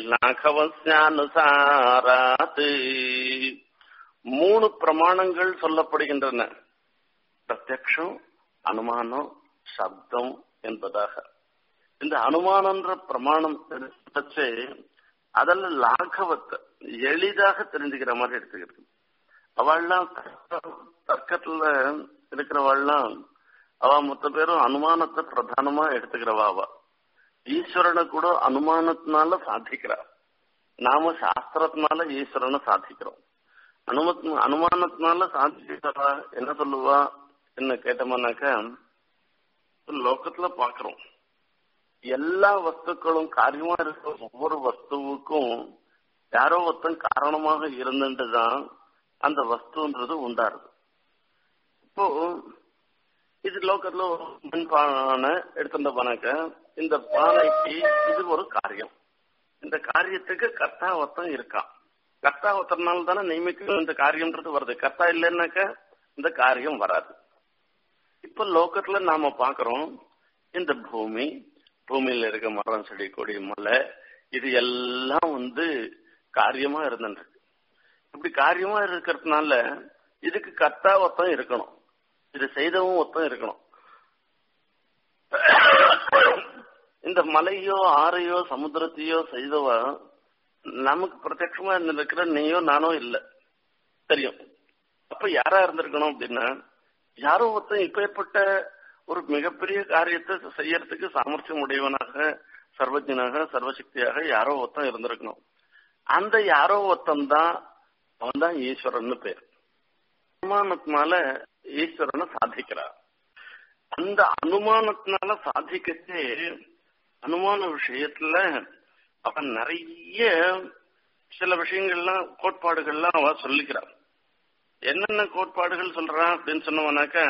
லாகவசியானுசாராத் மூணு பிரமாணங்கள் சொல்லப்படுகின்றன பிரத்யக்ஷம் அனுமானம் சப்தம் என்பதாக இந்த அனுமானன்ற பிரமாணம் தெரிஞ்சு அதெல்லாம் லாகவத்தை எளிதாக தெரிஞ்சுக்கிற மாதிரி எடுத்துக்கிறது அவள்லாம் தர்க்கத்துல இருக்கிறவள்லாம் அவ மொத்த பேரும் அனுமானத்தை பிரதானமா எடுத்துக்கிறவா அவ ஈஸ்வரனை கூட அனுமானத்தினால சாதிக்கிறா நாம சாஸ்திரத்தினால ஈஸ்வரனை சாதிக்கிறோம் அனுமத் அனுமானத்தினால சாதிக்கிறா என்ன சொல்லுவா என்ன கேட்டோம்னாக்க லோக்கத்துல பாக்குறோம் எல்லா வஸ்துக்களும் காரியமா இருக்கிற ஒவ்வொரு வஸ்துவுக்கும் யாரோ ஒருத்தன் காரணமாக இருந்துட்டுதான் அந்த வஸ்துன்றது உண்டாருது இப்போ இது லோக்கத்துல ஒரு மண் பானை எடுத்துட்ட பானாக்க இந்த பானைக்கு இது ஒரு காரியம் இந்த காரியத்துக்கு கர்த்தா ஒருத்தன் இருக்கான் கர்த்தா ஒருத்தனால தானே நியமிக்க இந்த காரியம்ன்றது வருது கர்த்தா இல்லைன்னாக்க இந்த காரியம் வராது இப்ப லோக்கத்துல நாம பாக்குறோம் இந்த பூமி பூமியில இருக்க மரம் செடி கொடி மலை இது எல்லாம் வந்து காரியமா இருந்துருக்கு இப்படி காரியமா இருக்கிறதுனால இதுக்கு கர்த்தா ஒருத்தன் இருக்கணும் இது செய்தவும் ஒருத்தன் இருக்கணும் இந்த மலையோ ஆறையோ சமுத்திரத்தையோ செய்தவ நமக்கு பிரத்யட்சமா இருந்திருக்கிற நீயோ நானோ இல்ல தெரியும் அப்ப யாரா இருந்திருக்கணும் அப்படின்னா யாரோ ஒருத்தன் இப்பேற்பட்ட ஒரு மிகப்பெரிய காரியத்தை செய்யறதுக்கு சாமர்த்தியம் உடையவனாக சர்வஜனாக சர்வசக்தியாக யாரோ ஒருத்தன் இருந்திருக்கணும் அந்த யாரோ ஒருத்தன் தான் அவன் தான் ஈஸ்வரன் பேர் அனுமானத்தினால ஈஸ்வரனை சாதிக்கிறார் அந்த அனுமானத்தினால சாதிக்கச்சே அனுமான விஷயத்துல அவன் நிறைய சில விஷயங்கள்லாம் கோட்பாடுகள்லாம் அவ சொல்லிக்கிறான் என்னென்ன கோட்பாடுகள் சொல்றான் அப்படின்னு சொன்னவனாக்கா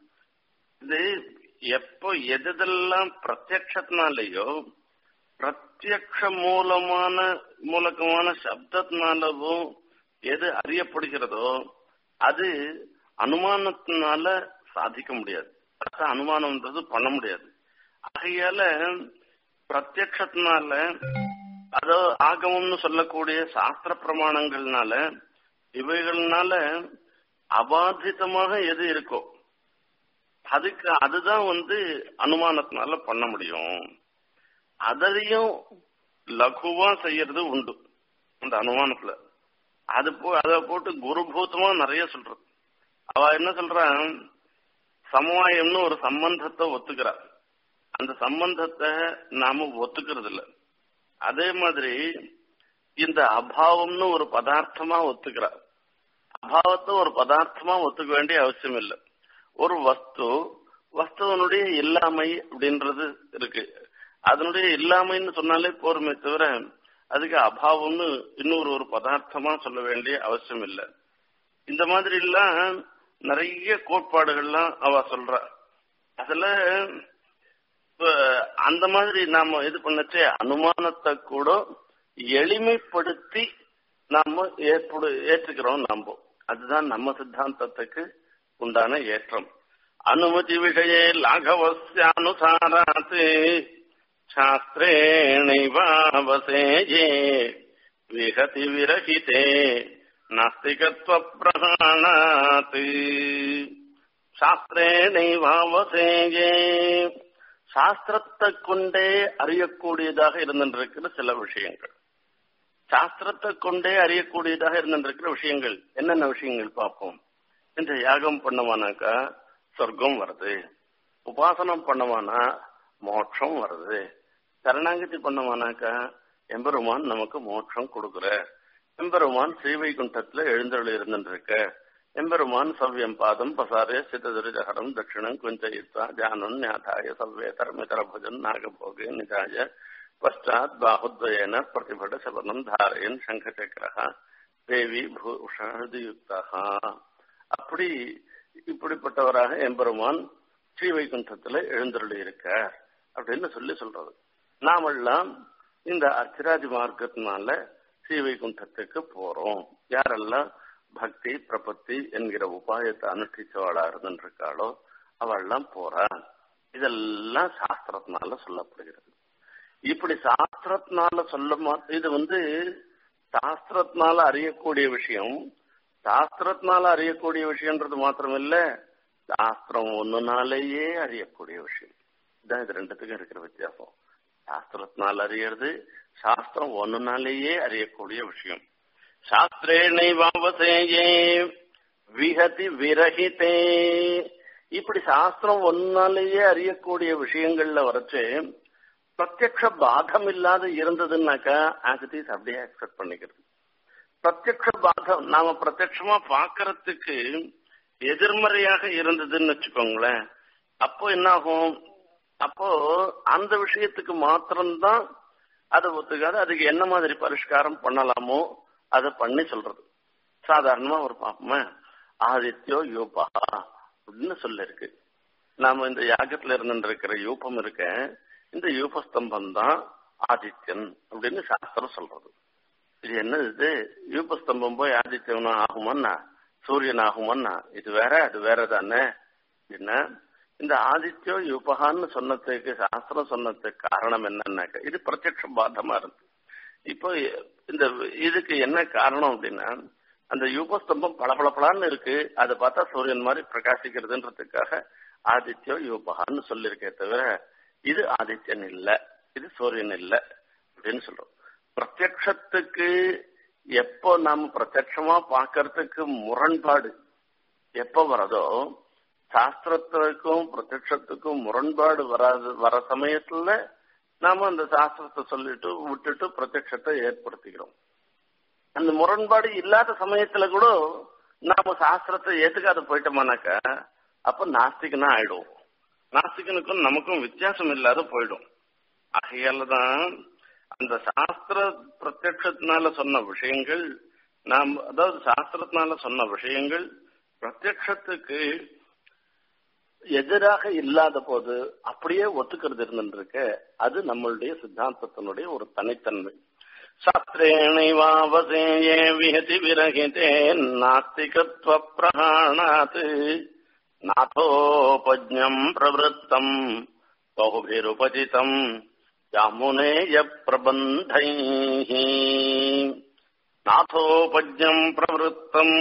இது எப்போ எதெல்லாம் பிரத்யக்ஷத்தினாலேயோ பிரத்யக்ஷ மூலமான மூலகமான சப்தத்தினாலவும் எது அறியப்படுகிறதோ அது அனுமானத்தினால சாதிக்க முடியாது அனுமானம்ன்றது பண்ண முடியாது ஆகையால பிரத்யக்ஷத்தினால அதோ ஆகமம்னு சொல்லக்கூடிய சாஸ்திர பிரமாணங்கள்னால இவைகள்னால அபாதிதமாக எது இருக்கோ அதுக்கு அதுதான் வந்து அனுமானத்தினால பண்ண முடியும் அதையும் லகுவா செய்யறது உண்டு அந்த அனுமானத்துல அது போ அதை போட்டு குருபூத்தமா நிறைய சொல்றது அவ என்ன சொல்றான் சமவாயம்னு ஒரு சம்பந்தத்தை ஒத்துக்கிறா அந்த சம்பந்தத்தை நாம ஒத்துக்கிறது இல்ல அதே மாதிரி இந்த அபாவம்னு ஒரு பதார்த்தமா ஒத்துக்கிறா அபாவத்தை ஒரு பதார்த்தமா ஒத்துக்க வேண்டிய அவசியம் இல்லை ஒரு வஸ்து வஸ்துவனுடைய இல்லாமை அப்படின்றது இருக்கு அதனுடைய இல்லாமைன்னு சொன்னாலே போருமே தவிர அதுக்கு அபாவம்னு இன்னொரு ஒரு பதார்த்தமா சொல்ல வேண்டிய அவசியம் இல்லை இந்த மாதிரி எல்லாம் நிறைய கோட்பாடுகள்லாம் அவ சொல்றா அதுல அந்த மாதிரி நாம இது பண்ணச்சே அனுமானத்தை கூட எளிமைப்படுத்தி நாம ஏற்படு ஏற்றுக்கிறோம் நாம அதுதான் நம்ம சித்தாந்தத்துக்கு உண்டான ஏற்றம் அனுமதி விஷயே லாகவசியானுசாராத் சாஸ்திரேணைவாவசேயே விஹதி விரகிதே நாஸ்திகத்துவ பிரகாணாத் சாஸ்திரேணைவாவசேயே சாஸ்திரத்தை கொண்டே அறியக்கூடியதாக இருந்திருக்கிற சில விஷயங்கள் சாஸ்திரத்தை கொண்டே அறியக்கூடியதாக இருந்திருக்கிற விஷயங்கள் என்னென்ன விஷயங்கள் பார்ப்போம் இந்த யாகம் பண்ணவானாக்கா சொர்க்கம் வருது உபாசனம் பண்ணவானா மோட்சம் வருது சரணாகதி பண்ணவானாக்கா எம்பெருமான் நமக்கு மோட்சம் கொடுக்குற எம்பெருமான் ஸ்ரீவைகுண்டத்துல எழுந்தருள் இருந்துருக்க எம்பெருமான் சவ்யம் பாதம் பசாரே சித்ததுரிஜகரம் தட்சிணம் குஞ்சயித்வா ஜானுன் ஞாதாய சவ்வே தர்மிதர பஜன் நாகபோகே நிஜாய பஷ்டாத் பாகுத்வயன பிரதிபட சபனம் தாரயன் சங்கச்சக்கரா தேவி பூஷாதியுக்தா அப்படி இப்படிப்பட்டவராக எம்பெருமான் ஸ்ரீவைகுண்டத்துல எழுந்தருளி இருக்க அப்படின்னு சொல்லி சொல்றது நாமெல்லாம் இந்த அர்ச்சராஜ் மார்க்கத்தினால ஸ்ரீவைகுண்டத்துக்கு போறோம் யாரெல்லாம் பக்தி பிரபத்தி என்கிற உபாயத்தை அனுஷ்டிச்சவளா இருந்துருக்காளோ அவள்லாம் போறா இதெல்லாம் சாஸ்திரத்தினால சொல்லப்படுகிறது இப்படி சாஸ்திரத்தினால சொல்ல இது வந்து சாஸ்திரத்தினால அறியக்கூடிய விஷயம் சாஸ்திரத்தினால அறியக்கூடிய விஷயம்ன்றது மாத்திரமில்ல சாஸ்திரம் ஒண்ணுனாலேயே அறியக்கூடிய விஷயம் இதான் இது ரெண்டுத்துக்கும் இருக்கிற வித்தியாசம் சாஸ்திரத்தினால் அறியறது சாஸ்திரம் ஒண்ணுனாலேயே அறியக்கூடிய விஷயம் சாஸ்திரேணைவாவசேயே விஹதி விரகிதே இப்படி சாஸ்திரம் ஒன்னாலேயே அறியக்கூடிய விஷயங்கள்ல வரைச்சு பிரத்யக்ஷ பாகம் இல்லாத இருந்ததுன்னாக்கா ஆசிட்டிஸ் அப்படியே அக்செப்ட் பண்ணிக்கிறது பிரத்யக்ஷ பாகம் நாம பிரத்யட்சமா பாக்குறதுக்கு எதிர்மறையாக இருந்ததுன்னு வச்சுக்கோங்களேன் அப்போ என்ன ஆகும் அப்போ அந்த விஷயத்துக்கு மாத்திரம்தான் அதை ஒத்துக்காது அதுக்கு என்ன மாதிரி பரிஷ்காரம் பண்ணலாமோ அதை பண்ணி சொல்றது சாதாரணமா ஒரு பாப்போமே ஆதித்யோ யூபா அப்படின்னு சொல்லிருக்கு நாம இந்த யாகத்துல இருந்துருக்கிற யூபம் இருக்க இந்த யூபஸ்தம்பம் தான் ஆதித்யன் அப்படின்னு சாஸ்திரம் சொல்றது இது என்ன இது யூபஸ்தம்பம் போய் ஆதித்யவனா ஆகுமான்னா சூரியன் ஆகுமான்னா இது வேற அது வேற தானே என்ன இந்த ஆதித்யோ யூபகான்னு சொன்னதுக்கு சாஸ்திரம் சொன்னதுக்கு காரணம் என்னன்னாக்க இது பிரத்யட்ச பாதமா இருக்கு இப்போ இந்த இதுக்கு என்ன காரணம் அப்படின்னா அந்த யூபஸ்தம்பம் பளபளப்பலான்னு இருக்கு அதை பார்த்தா சூரியன் மாதிரி பிரகாசிக்கிறதுன்றதுக்காக ஆதித்யோ யூபகான்னு சொல்லியிருக்கே தவிர இது ஆதித்யன் இல்ல இது சூரியன் இல்ல அப்படின்னு சொல்றோம் பிரத்யக்ஷத்துக்கு எப்போ நாம பிரத்யட்சமா பாக்கிறதுக்கு முரண்பாடு எப்ப வரதோ சாஸ்திரத்துக்கும் பிரத்யட்சத்துக்கும் முரண்பாடு வராது வர சமயத்துல நாம அந்த சாஸ்திரத்தை சொல்லிட்டு விட்டுட்டு பிரத்யட்சத்தை ஏற்படுத்திக்கிறோம் அந்த முரண்பாடு இல்லாத சமயத்துல கூட நாம சாஸ்திரத்தை ஏத்துக்காத போயிட்டோமானாக்கா அப்ப நாஸ்திகனா ஆயிடும் நாஸ்திகனுக்கும் நமக்கும் வித்தியாசம் இல்லாத போயிடும் ஆகையால தான் அந்த சாஸ்திர பிரத்யட்சத்தினால சொன்ன விஷயங்கள் நாம் அதாவது சாஸ்திரத்தினால சொன்ன விஷயங்கள் பிரத்யட்சத்துக்கு எதிராக இல்லாத போது அப்படியே ஒத்துக்கிறது இருந்துருக்க அது நம்மளுடைய சித்தாந்தத்தினுடைய ஒரு தனித்தன்மை சாஸ்திரேணைவாவசேயே விஹதி விரகிதே நாஸ்திகத்வ பிரகாணாத் நாதோபஜம் பிரவருத்தம் பகுபிருபஜிதம் யாமுனேய பிரபந்தை நாதோபஜம் பிரவருத்தம்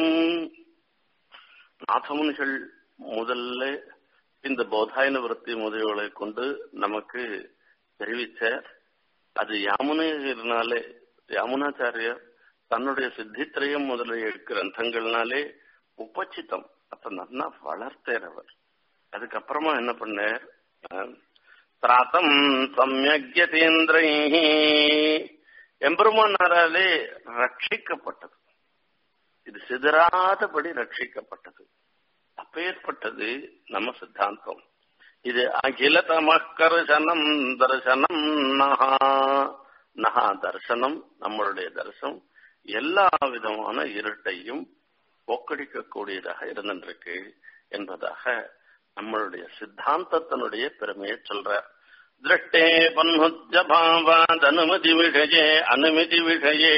நாதமுனிகள் முதல்ல இந்த போதாயன விருத்தி முதல்களை கொண்டு நமக்கு தெரிவிச்ச அது யாமுனைனாலே யாமுனாச்சாரியர் தன்னுடைய சித்தித்திரயம் முதலிய கிரந்தங்கள்னாலே உபச்சித்தம் அப்ப நல்லா வளர்த்தார் அவர் அதுக்கப்புறமா என்ன பண்ணார் திராத்தம் சமயத்தேந்திரை எம்பெருமானாராலே ரட்சிக்கப்பட்டது இது சிதறாதபடி ரட்சிக்கப்பட்டது அப்பேற்பட்டது நம்ம சித்தாந்தம் இது அகில தமக்கர்சனம் தர்சனம் நகா நகா தர்சனம் நம்மளுடைய தரிசனம் எல்லா விதமான இருட்டையும் போக்கடிக்கக்கூடியதாக இருந்திருக்கு என்பதாக நம்மளுடைய சித்தாந்தத்தினுடைய பெருமையை சொல்றார் திருஷ்டே பன்முஜ பாவாத் அனுமதி விஷயே அனுமதி விஷயே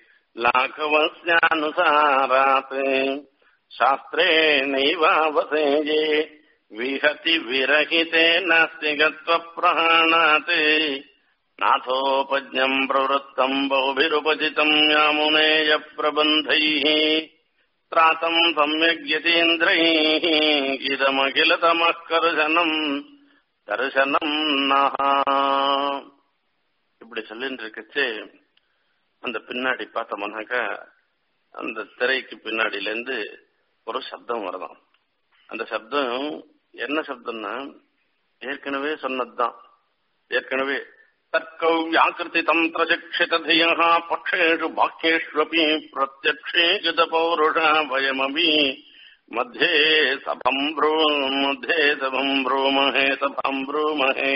லாഘவஸ்யானுசாராத் शास्त्रेणैवावसेये विहति विरहिते नास्तिकत्वप्रहाणात् नाथोपज्ञम् प्रवृत्तम् बहुभिरुपचितम् यामुनेय प्रबन्धैः त्रातम् सम्यग्यतीन्द्रैः इदमखिलतमः कर्शनम् தரிசனம் நகா இப்படி சொல்லிட்டு இருக்கச்சு அந்த பின்னாடி பார்த்தோம்னாக்கா அந்த திரைக்கு பின்னாடில இருந்து ஒரு சப்தம் வருதாம் அந்த சப்தம் என்ன சப்தம்னா ஏற்கனவே சொன்னதுதான் ஏற்கனவே தர்க்கௌ வியாக்கிருதி தந்திரசிக்ஷிததிய பக்ஷேஷு பாக்கியேஷ்வபி பிரத்யக்ஷே கத பௌருஷ வயமபி मध्ये सभम् ब्रू मध्ये सभम् ब्रूमहे सभम् ब्रूमहे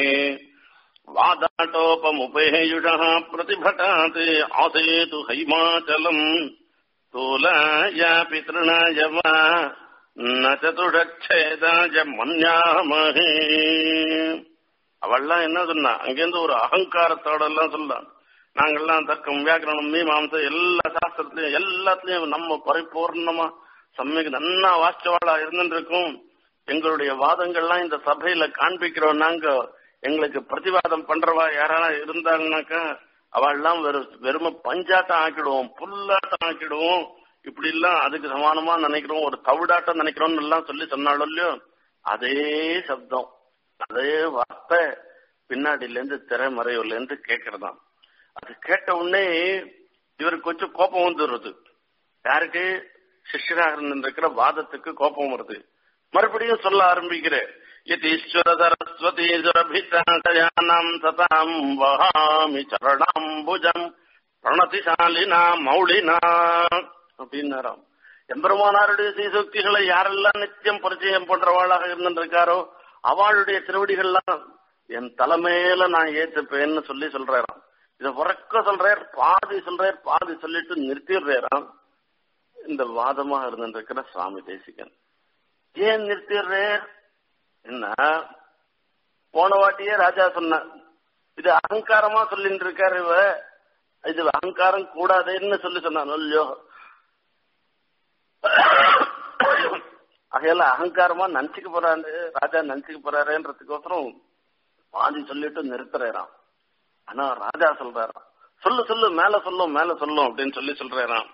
वादाटोपमुपेयुषः प्रतिभटात् आसेतु हैमाचलम् तूलायापि तृणाय वा न चतुषच्छेदाय மன்யாமஹே அவள்லாம் என்ன சொன்னா அங்கேருந்து ஒரு அகங்காரத்தோட எல்லாம் சொல்லலாம் நாங்கெல்லாம் தர்க்கம் வியாக்கரணம் மீமாம்சம் எல்லா சாஸ்திரத்திலையும் எல்லாத்துலயும் நம்ம பரிபூர்ணமா சமயக்கு நன்னா வாஸ்தவாளா இருந்துருக்கும் எங்களுடைய வாதங்கள்லாம் இந்த சபையில காண்பிக்கிறோம் நாங்க எங்களுக்கு பிரதிவாதம் பண்றவா யாரானா இருந்தாங்கனாக்கா அவள்லாம் வெறும் வெறும பஞ்சாட்டம் ஆக்கிடுவோம் புல்லாட்டம் ஆக்கிடுவோம் இப்படி எல்லாம் அதுக்கு சமானமா நினைக்கிறோம் ஒரு தவிடாட்டம் நினைக்கிறோம்னு எல்லாம் சொல்லி சொன்னாலும் இல்லையோ அதே சப்தம் அதே வார்த்தை பின்னாடில இருந்து திரைமறைவுல இருந்து கேட்கறதாம் அது கேட்ட உடனே இவருக்கு கொஞ்சம் கோபம் வந்துடுறது யாருக்கு சிஷ்யராக இருந்திருக்கிற வாதத்துக்கு கோபம் வருது மறுபடியும் சொல்ல ஆரம்பிக்கிறேன் யதீஸ்வர சரஸ்வதி சுரபிதாசயானம் சதாம் வகாமி சரணாம்புஜம் பிரணதிசாலினா மௌலினா அப்படின்னாராம் எம்பெருமானாருடைய சீசக்திகளை யாரெல்லாம் நித்தியம் பரிச்சயம் பண்றவாளாக இருந்திருக்காரோ அவளுடைய திருவடிகள்லாம் என் தலைமையில நான் ஏத்துப்பேன்னு சொல்லி சொல்றாராம் இத உறக்க சொல்றார் பாதி சொல்றார் பாதி சொல்லிட்டு நிறுத்திடுறாராம் இந்த வாதமா இருந்திருக்கிற சுவாமி தேசிகன் ஏன் நிறுத்திடுறார் என்ன போன வாட்டியே ராஜா சொன்ன இது அகங்காரமா சொல்லிட்டு இருக்காரு இவ இது அகங்காரம் கூடாதுன்னு சொல்லி சொன்னான் இல்லையோ அகையில அகங்காரமா நினைச்சுக்க போறாரு ராஜா நினைச்சுக்க போறாருன்றதுக்கோசரம் பாதி சொல்லிட்டு நிறுத்துறாராம் ஆனா ராஜா சொல்றாராம் சொல்லு சொல்லு மேல சொல்லும் மேல சொல்லும் அப்படின்னு சொல்லி சொல்றாராம்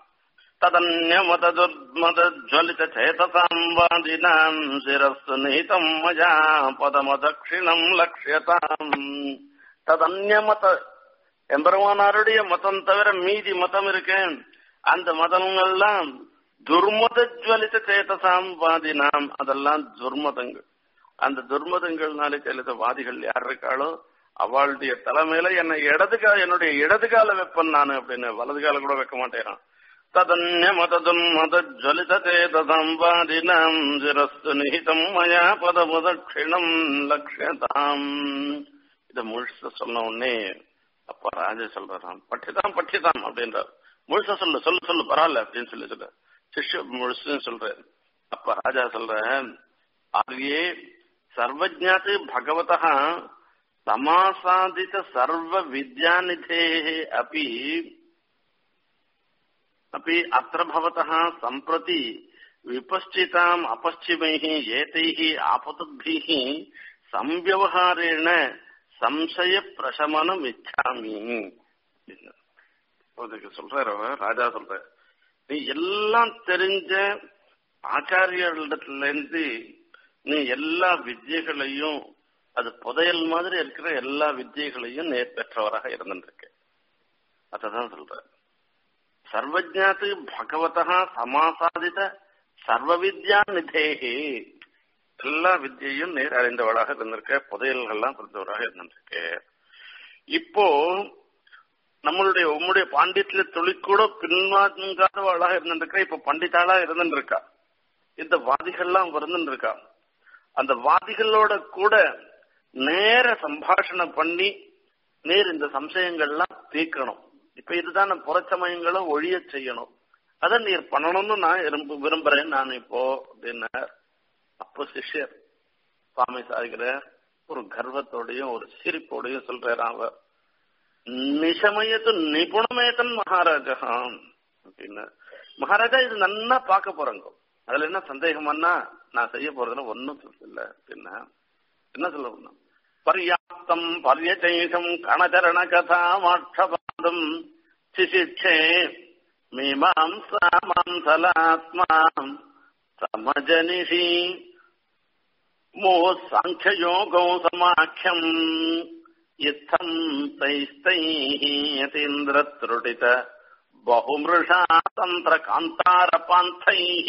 तदन्यमतदुर्मदज्वलितचेतसाम् शिरस्तु निहितम् मया பதமதக்ஷிணம் லட்சியதாம் ததன்யமத எம்பெருமானாருடைய மதம் தவிர மீதி மதம் இருக்கேன் அந்த மதங்கள்லாம் துர்மத ஜுவலித சேதசாம் வாதினாம் அதெல்லாம் துர்மதங்கள் அந்த துர்மதங்கள்னாலே செலுத்த வாதிகள் யார் இருக்காளோ அவளுடைய தலைமையில என்னை இடது கால என்னுடைய இடது கால வைப்பேன் நானு அப்படின்னு வலது கால கூட வைக்க மாட்டேறான் तदन्यमतदुन्मतज्वलितचेतसंवादिनाम् शिरस्तु निहितम् मया பதமுதட்சிணம் லட்சியதாம் இத முழுச சொன்ன உடனே அப்ப ராஜா சொல்றாராம் பட்டிதான் பட்டிதான் அப்படின்றார் முழுச சொல்லு சொல்லு சொல்லு பரவாயில்ல அப்படின்னு சொல்லி சொல்ற சிஷ்ய முழுசுன்னு சொல்றாரு அப்ப ராஜா சொல்ற ஆகியே சர்வஜாத்து பகவதா சமாசாதித சர்வ வித்யாநிதே அப்படி अपि अत्र भवतः सम्प्रति विपश्चिताम् अपश्चिमैः एतैः आपतद्भिः संव्यवहारेण சம்சய பிரசமனம் இச்சாமி அதுக்கு சொல்றாரு ராஜா சொல்ற நீ எல்லாம் தெரிஞ்ச ஆச்சாரியர்களிடத்துல இருந்து நீ எல்லா வித்தியைகளையும் அது புதையல் மாதிரி இருக்கிற எல்லா வித்தியைகளையும் நேர் பெற்றவராக இருந்திருக்க அததான் சொல்ற சர்வஜாத்து பகவதா சமாசாதித சர்வ வித்யா நிதேகி எல்லா வித்தியையும் நேர் அறிந்தவளாக இருந்திருக்க புதையல்கள்லாம் கொடுத்தவராக இருந்திருக்க இப்போ நம்மளுடைய உம்முடைய பாண்டித்ய தொழில் கூட பின்வாங்காதவளாக இருந்திருக்க இப்ப பண்டிதாளா இருந்துருக்கா இந்த வாதிகள்லாம் இருந்துருக்கா அந்த வாதிகளோட கூட நேர சம்பாஷணம் பண்ணி நேர் இந்த சம்சயங்கள்லாம் தீர்க்கணும் இப்ப இதுதான் புறச்சமயங்களை ஒழிய செய்யணும் அதை நீர் பண்ணணும்னு நான் விரும்ப விரும்புறேன் நான் இப்போ அப்படின்னார் அப்போ சிஷ்யர் சுவாமி சாகிற ஒரு கர்வத்தோடையும் ஒரு சிரிப்போடையும் சொல்றாரு அவர் நிசமயத்து நிபுணமேதன் மகாராஜா அப்படின்னு மகாராஜா இது நன்னா பார்க்க போறாங்க அதுல என்ன சந்தேகமானா நான் செய்ய போறதுல ஒன்னும் இல்ல அப்படின்னா என்ன சொல்ல போனா பர்யாப்தம் பர்யச்சைகம் கணச்சரண கதாமாட்சபாதம் சிசிச்சே மீமாம்சா மாம்சலாத்மா समजनिषि मोः साङ्ख्ययोगौ समाख्यम् इत्थम् तैस्तैः यतीन्द्रत्रुटित बहुमृषा तन्त्रकान्तारपान्थैः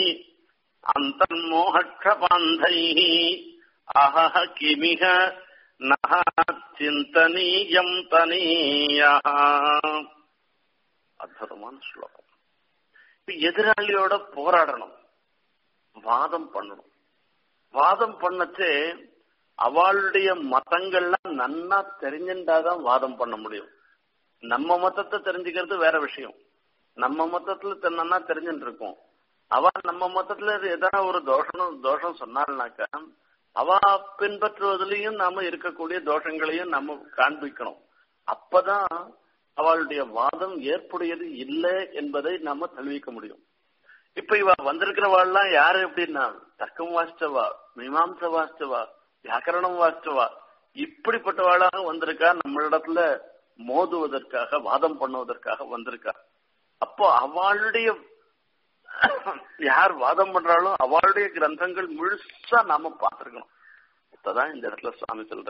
अन्तर्मोहक्षपान्धैः अहः किमिह नः चिन्तनीयम् तनीयः அற்புதமான ஸ்லோகம் இப்ப எதிராளியோட போராடணும் வாதம் பண்ணணும் வாதம் பண்ணச்சே அவளுடைய மதங்கள்லாம் நன்னா தெரிஞ்சுட்டாதான் வாதம் பண்ண முடியும் நம்ம மதத்தை தெரிஞ்சுக்கிறது வேற விஷயம் நம்ம மொத்தத்துல நன்னா தெரிஞ்சுட்டு இருக்கோம் அவ நம்ம மொத்தத்துல ஏதாவது ஒரு தோஷம் தோஷம் சொன்னாள்னாக்கா அவ பின்பற்றுவதிலையும் நாம இருக்கக்கூடிய தோஷங்களையும் நம்ம காண்பிக்கணும் அப்பதான் அவளுடைய வாதம் ஏற்புடையது இல்லை என்பதை நாம தெளிவிக்க முடியும் இப்ப இவ வந்திருக்கிறவாள்லாம் யாரு எப்படின்னா தர்க்கம் வாசிச்சவா மீமாம்ச வாசிச்சவா வியாக்கரணம் வாசிச்சவா இப்படிப்பட்டவாளாக வந்திருக்கா நம்மளிடத்துல மோதுவதற்காக வாதம் பண்ணுவதற்காக வந்திருக்கா அப்போ அவளுடைய யார் வாதம் பண்றாளோ அவளுடைய கிரந்தங்கள் முழுசா நாம பார்த்திருக்கணும் இப்பதான் இந்த இடத்துல சுவாமி சொல்ற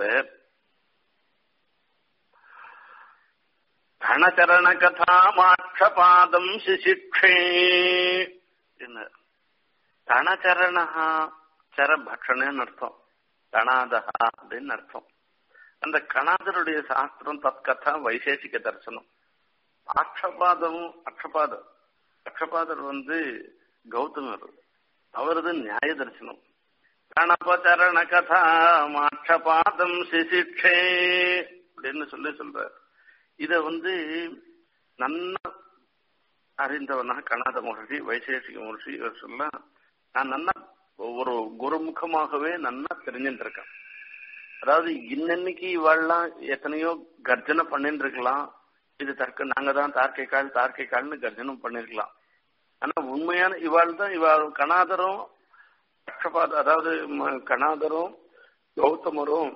கணச்சரண கதாமாட்சபாதம் சிசிக்ஷே என்ன கணச்சரணா சர பக்ஷணன்னு அர்த்தம் கணாதஹா அப்படின்னு அர்த்தம் அந்த கணாதருடைய சாஸ்திரம் தற்கதா வைசேஷிக தரிசனம் ஆட்சபாதம் அக்ஷபாதம் அக்ஷபாதர் வந்து கௌதமர் அவரது நியாய தரிசனம் கணபச்சரண கதா மாட்சபாதம் சிசிக்ஷே அப்படின்னு சொல்லி சொல்றார் இத வந்து நன்னா அறிந்தவனாக கணாத மகர்ஷி வைசேஷிக மகர்ஷி இவர் சொல்ல நான் நன்னா ஒரு குருமுகமாகவே நன்னா தெரிஞ்சுட்டு இருக்கேன் அதாவது இன்னன்னைக்கு இவாள்லாம் எத்தனையோ கர்ஜனை பண்ணிட்டு இருக்கலாம் இது தர்க்க நாங்க தான் தார்க்கைக்கால் தார்க்கைக்கால்னு கர்ஜனம் பண்ணிருக்கலாம் ஆனா உண்மையான இவாள் தான் இவாள் கணாதரும் பட்சபாத அதாவது கணாதரும் கௌதமரும்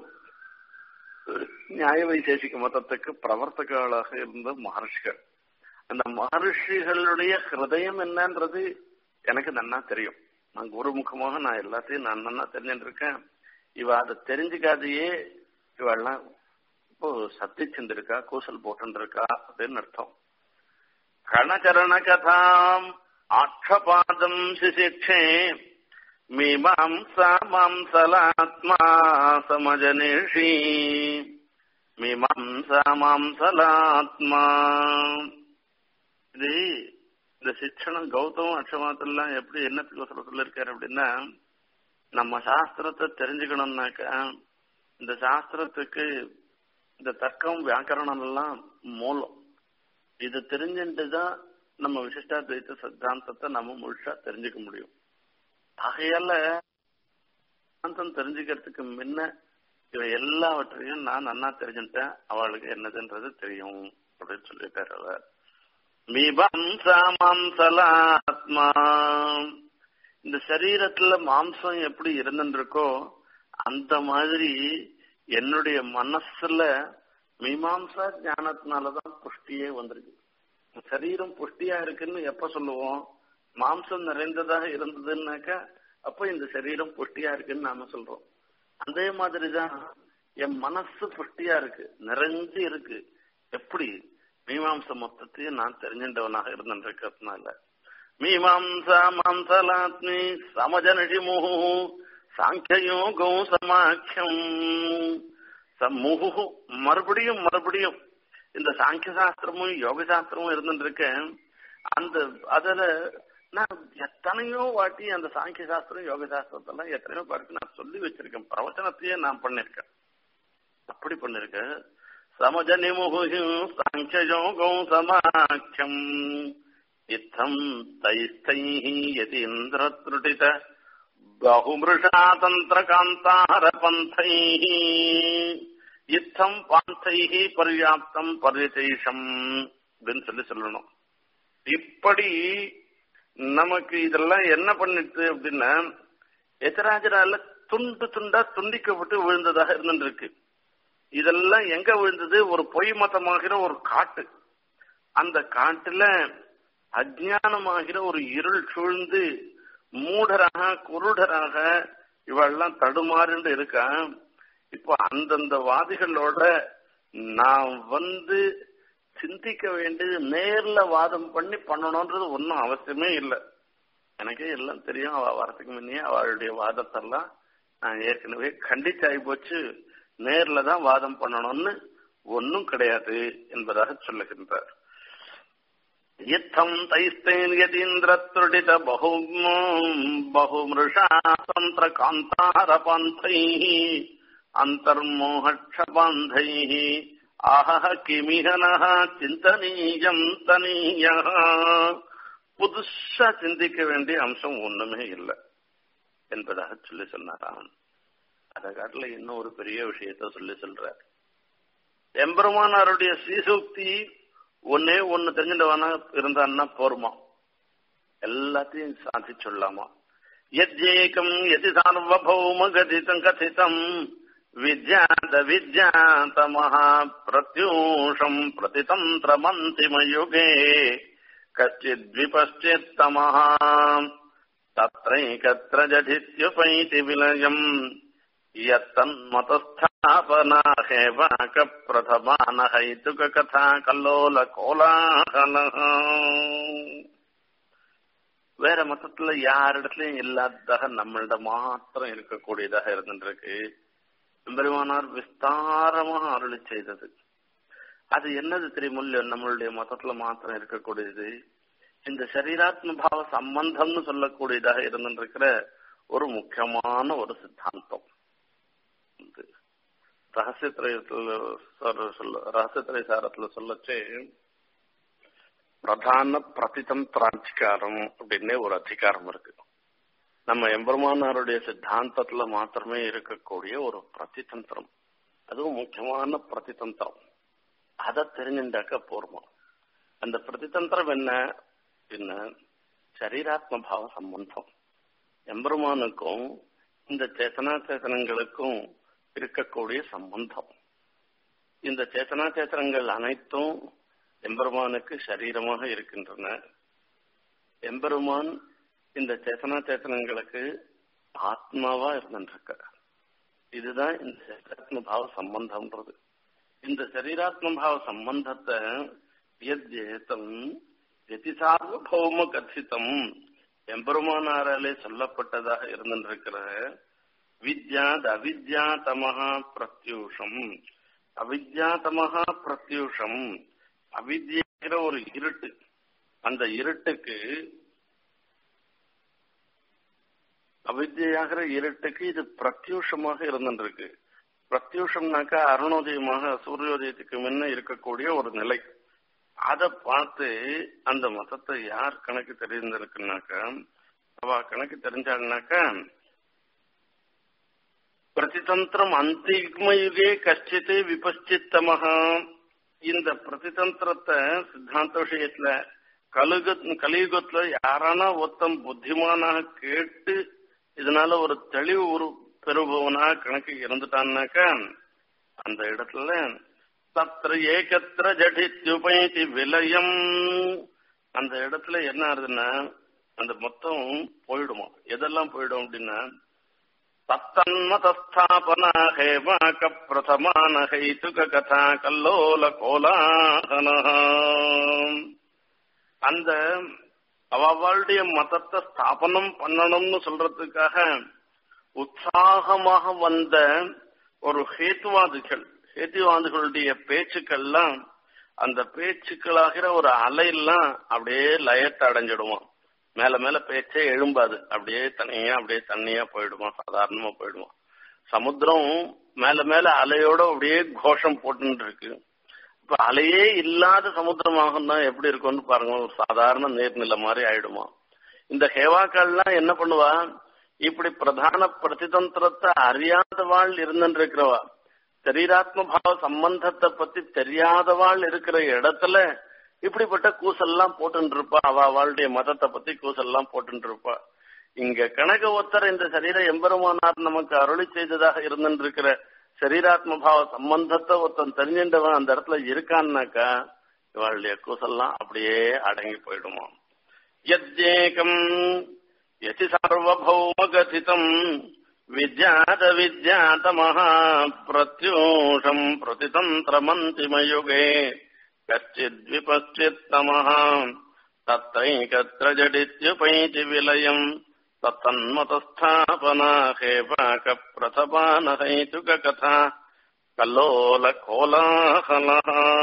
நியாய வைசேஷிக மதத்துக்கு பிரவர்த்தகர்களாக இருந்த மகர்ஷிகள் அந்த மகர்ஷிகளுடைய ஹிருதயம் என்னன்றது எனக்கு நன்னா தெரியும் நான் குருமுகமாக நான் எல்லாத்தையும் நான் நன்னா தெரிஞ்சுட்டு இருக்கேன் இவ அதை தெரிஞ்சுக்காதையே இவெல்லாம் இப்போ சத்தி செஞ்சிருக்கா கூசல் போட்டுருக்கா அப்படின்னு அர்த்தம் கணச்சரண கதாம் ஆட்சபாதம் சிசிக்ஷே மீமாம்சா மாம்சலாத்மா சமஜனேஷி மீமாம்சா மாம்சலாத்மா இது இந்த சிக்ஷணம் கௌதமம் அக்ஷமாத்தெல்லாம் எப்படி என்னத்துக்கு சொல்ல சொல்லிருக்காரு அப்படின்னா நம்ம சாஸ்திரத்தை தெரிஞ்சுக்கணும்னாக்கா இந்த சாஸ்திரத்துக்கு இந்த தர்க்கம் வியாக்கரணம் எல்லாம் மூலம் இது தெரிஞ்சுட்டு தான் நம்ம விசிஷ்டாத்வைத்த சித்தாந்தத்தை நம்ம முழுசா தெரிஞ்சுக்க முடியும் ஆகையால சித்தாந்தம் தெரிஞ்சுக்கிறதுக்கு முன்ன இவ எல்லாவற்றையும் நான் நன்னா தெரிஞ்சுட்டேன் அவளுக்கு என்னதுன்றது தெரியும் அப்படின்னு சொல்லிட்டாரு அவர் மீபம்சா மாம்சலாத்மா இந்த சரீரத்துல மாம்சம் எப்படி இருந்துருக்கோ அந்த மாதிரி என்னுடைய மனசுல மீமாம்சா ஞானத்தினாலதான் புஷ்டியே வந்திருக்கு சரீரம் புஷ்டியா இருக்குன்னு எப்ப சொல்லுவோம் மாம்சம் நிறைந்ததாக இருந்ததுன்னாக்கா அப்ப இந்த சரீரம் புஷ்டியா இருக்குன்னு நாம சொல்றோம் அதே மாதிரிதான் என் மனசு புஷ்டியா இருக்கு நிறைஞ்சு இருக்கு எப்படி மீமாம்ச மொத்தத்தையும் நான் தெரிஞ்சின்றவனாக இருந்திருக்கிறதுனால மீமாம்சா மாம்சலாத்மி சமஜனிமுகு சாங்கியோகோ சமாக்கியம் முகு மறுபடியும் மறுபடியும் இந்த சாங்கிய சாஸ்திரமும் யோக சாஸ்திரமும் இருந்துருக்கேன் அந்த அதுல நான் எத்தனையோ வாட்டி அந்த சாங்கிய சாஸ்திரம் யோக சாஸ்திரத்தெல்லாம் எத்தனையோ பாட்டு நான் சொல்லி வச்சிருக்கேன் பிரவச்சனத்தையே நான் பண்ணிருக்கேன் அப்படி பண்ணிருக்கேன் சமஜனிமுகு சாங்கியோகோ சமாக்கியம் இத்தம் தைஸ்தை யதீந்திர திருட்டித बहुमृषा तन्त्रकान्तारपन्थैः இத்தம் பாந்தைஹி பர்யாப்தம் பரிசேஷம் அப்படின்னு சொல்லி சொல்லணும் இப்படி நமக்கு இதெல்லாம் என்ன பண்ணிட்டு அப்படின்னா எத்தராஜரால துண்டு துண்டா துண்டிக்கப்பட்டு விழுந்ததாக இருந்துருக்கு இதெல்லாம் எங்க விழுந்தது ஒரு பொய் மதமாகிற ஒரு காட்டு அந்த காட்டுல அஜானமாகிற ஒரு இருள் சூழ்ந்து மூடராக குருடராக இவெல்லாம் தடுமாறுண்டு இருக்கான் இப்போ அந்தந்த வாதிகளோட நான் வந்து சிந்திக்க வேண்டியது நேர்ல வாதம் பண்ணி பண்ணணும்ன்றது ஒன்றும் அவசியமே இல்லை எனக்கே எல்லாம் தெரியும் அவ வரத்துக்கு முன்னே அவளுடைய வாதத்தெல்லாம் நான் ஏற்கனவே கண்டிச்சாகி போச்சு நேர்ல தான் வாதம் பண்ணணும்னு ஒன்னும் கிடையாது என்பதாக சொல்லுகின்றார் யுத்தம் தைஸ்தேன் யதீந்திரத்ருடித பகு பகுமிருஷா தந்திர காந்தார பந்தை அந்தர்மோகக்ஷபாந்தை ஆஹ கிமிகனஹ சிந்தனீயம் தனீய புதுசா சிந்திக்க வேண்டிய அம்சம் ஒண்ணுமே இல்லை என்பதாக சொல்லி சொன்னாராம் அதை காட்டுல இன்னும் ஒரு பெரிய விஷயத்த சொல்லி சொல்றார் எம்பெருமானாருடைய ஸ்ரீசூக்தி ஒன்னே ஒன்னு தெரிஞ்சிட்டவனா இருந்தான்னா போருமா எல்லாத்தையும் சாதிச்சுள்ளாமா யஜ்ஜேகம் எதி சார்வபௌம கதிதம் கதிதம் வித்யாத வித்யாந்தமஹ பிரத்யூஷம் பிரதிதந்திரமந்திமயுகே கச்சித்விபश्चित्तमः तत्रैकत्र जठित्युपैति विलयम् यत्तन्मतस्थापना हेवाकप्रथमानहैतुककथा कल्लोलकोलाहलः வேற மொத்தத்துல யாரிடத்துலயும் இல்லாததாக நம்மள்ட மாத்திரம் இருக்கக்கூடியதாக இருந்துருக்கு பெருமானார் விஸ்தாரமாக அருளி செய்தது அது என்னது தெரியுமில்லையோ நம்மளுடைய மதத்துல மாத்திரம் இருக்கக்கூடியது இந்த சரீராத்ம பாவ சம்பந்தம்னு சொல்லக்கூடியதாக இருந்துருக்கிற ஒரு முக்கியமான ஒரு சித்தாந்தம் ரகசியத்திரயத்துல சொல்ல ரகசியத்திரை சாரத்துல சொல்லச்சே பிரதான பிரதிதந்திராட்சிகாரம் அப்படின்னே ஒரு அதிகாரம் இருக்கு நம்ம எம்பெருமானாருடைய சித்தாந்தத்துல மாத்திரமே இருக்கக்கூடிய ஒரு பிரதிதந்திரம் அதுவும் முக்கியமான பிரதிதந்திரம் அதை தெரிஞ்சுட்டாக்க போருமா அந்த பிரதிதந்திரம் என்ன என்ன சரீராத்ம பாவ சம்பந்தம் எம்பெருமானுக்கும் இந்த சேத்தனா சேத்தனங்களுக்கும் இருக்கக்கூடிய சம்பந்தம் இந்த சேத்தனா சேத்தனங்கள் அனைத்தும் எம்பெருமானுக்கு சரீரமாக இருக்கின்றன எம்பெருமான் இந்த சேத்தனா சேத்தனங்களுக்கு ஆத்மாவா இருந்துருக்க இதுதான் இந்த சரீராத்ம பாவ சம்பந்தம்ன்றது இந்த சரீராத்ம பாவ சம்பந்தத்தை எத்யேதம் எதி சார்வபௌம கதிதம் எம்பெருமானாராலே சொல்லப்பட்டதாக இருந்திருக்கிற வித்யாத் அவித்யாதமஹா பிரத்யூஷம் அவித்யாதமஹா பிரத்யூஷம் அவித்யங்கிற ஒரு இருட்டு அந்த இருட்டுக்கு அவித்யாகிற இருட்டுக்கு இது பிரத்யூஷமாக இருந்துருக்கு பிரத்யூஷம்னாக்கா அருணோதயமாக சூரியோதயத்துக்கு முன்ன இருக்கக்கூடிய ஒரு நிலை அதை பார்த்து அந்த மதத்தை யார் கணக்கு தெரிந்திருக்குனாக்கா அவ கணக்கு தெரிஞ்சாங்கனாக்கா பிரதிதந்திரம் அந்திமயுகே கஷ்டித்து விபஷ்டித்தமகா இந்த பிரதிதந்திரத்தை சித்தாந்த விஷயத்துல கலுக கலியுகத்துல யாரானா ஒருத்தன் புத்திமானாக கேட்டு இதனால ஒரு தெளிவு ஒரு பெறுபவனா கணக்கு இருந்துட்டான்னாக்கா அந்த இடத்துல தத்திர ஏகத்திர ஜடித்யுபயதி விலயம் அந்த இடத்துல என்ன ஆகுதுன்னா அந்த மொத்தம் போயிடுமா எதெல்லாம் போயிடும் அப்படின்னா தத்தன்மதஸ்தாபனா ஹேவாக பிரதமான ஹைதுக கதா கல்லோல கோலாகன அந்த அவளுடைய மதத்தை ஸ்தாபனம் பண்ணணும்னு சொல்றதுக்காக உற்சாகமாக வந்த ஒரு ஹேத்துவாதிகள் ஹேத்துவாதிகளுடைய பேச்சுக்கள்லாம் அந்த பேச்சுக்களாகிற ஒரு அலையெல்லாம் அப்படியே லயத்தை அடைஞ்சிடுவான் மேல மேல பேச்சே எழும்பாது அப்படியே தனியா அப்படியே தண்ணியா போயிடுமா சாதாரணமா போயிடுமா சமுத்திரம் மேல மேல அலையோட அப்படியே கோஷம் போட்டுன்னு இருக்கு இப்ப அலையே இல்லாத சமுத்திரமாக தான் எப்படி இருக்கும்னு பாருங்க ஒரு சாதாரண நீர்நிலை மாதிரி ஆயிடுமா இந்த ஹேவாக்கள்லாம் என்ன பண்ணுவா இப்படி பிரதான பிரதிதந்திரத்தை அறியாதவாள் இருந்துட்டு இருக்கிறவா சரீராத்ம பாவ சம்பந்தத்தை பத்தி தெரியாதவாள் இருக்கிற இடத்துல இப்படிப்பட்ட கூசல்லாம் போட்டுட்டு இருப்பா அவ அவளுடைய மதத்தை பத்தி கூசல்லாம் போட்டுட்டு இருப்பா இங்க கனக ஒத்தர் இந்த சரீர எம்பெருமானார் நமக்கு அருளி செய்ததாக இருந்துட்டு இருக்கிற சரீராத்ம பாவ சம்பந்தத்தை ஒருத்தன் தெரிஞ்சின்றவன் அந்த இடத்துல இருக்கான்னாக்கா இவளுடைய கூசல்லாம் அப்படியே அடங்கி போயிடுமா யத்யேகம் யதி சார்வபௌமகதிதம் வித்யாத வித்யாதமஹ பிரத்யூஷம் பிரதிதந்திரமந்திமயுகே कच्चिद्विपश्चित्तमः तत्रैकत्रजडित्युपैति विलयम् तत्तन्मतस्थापना हेपाकप्रथपानहैतुककथा கல்லோல கோலாகலா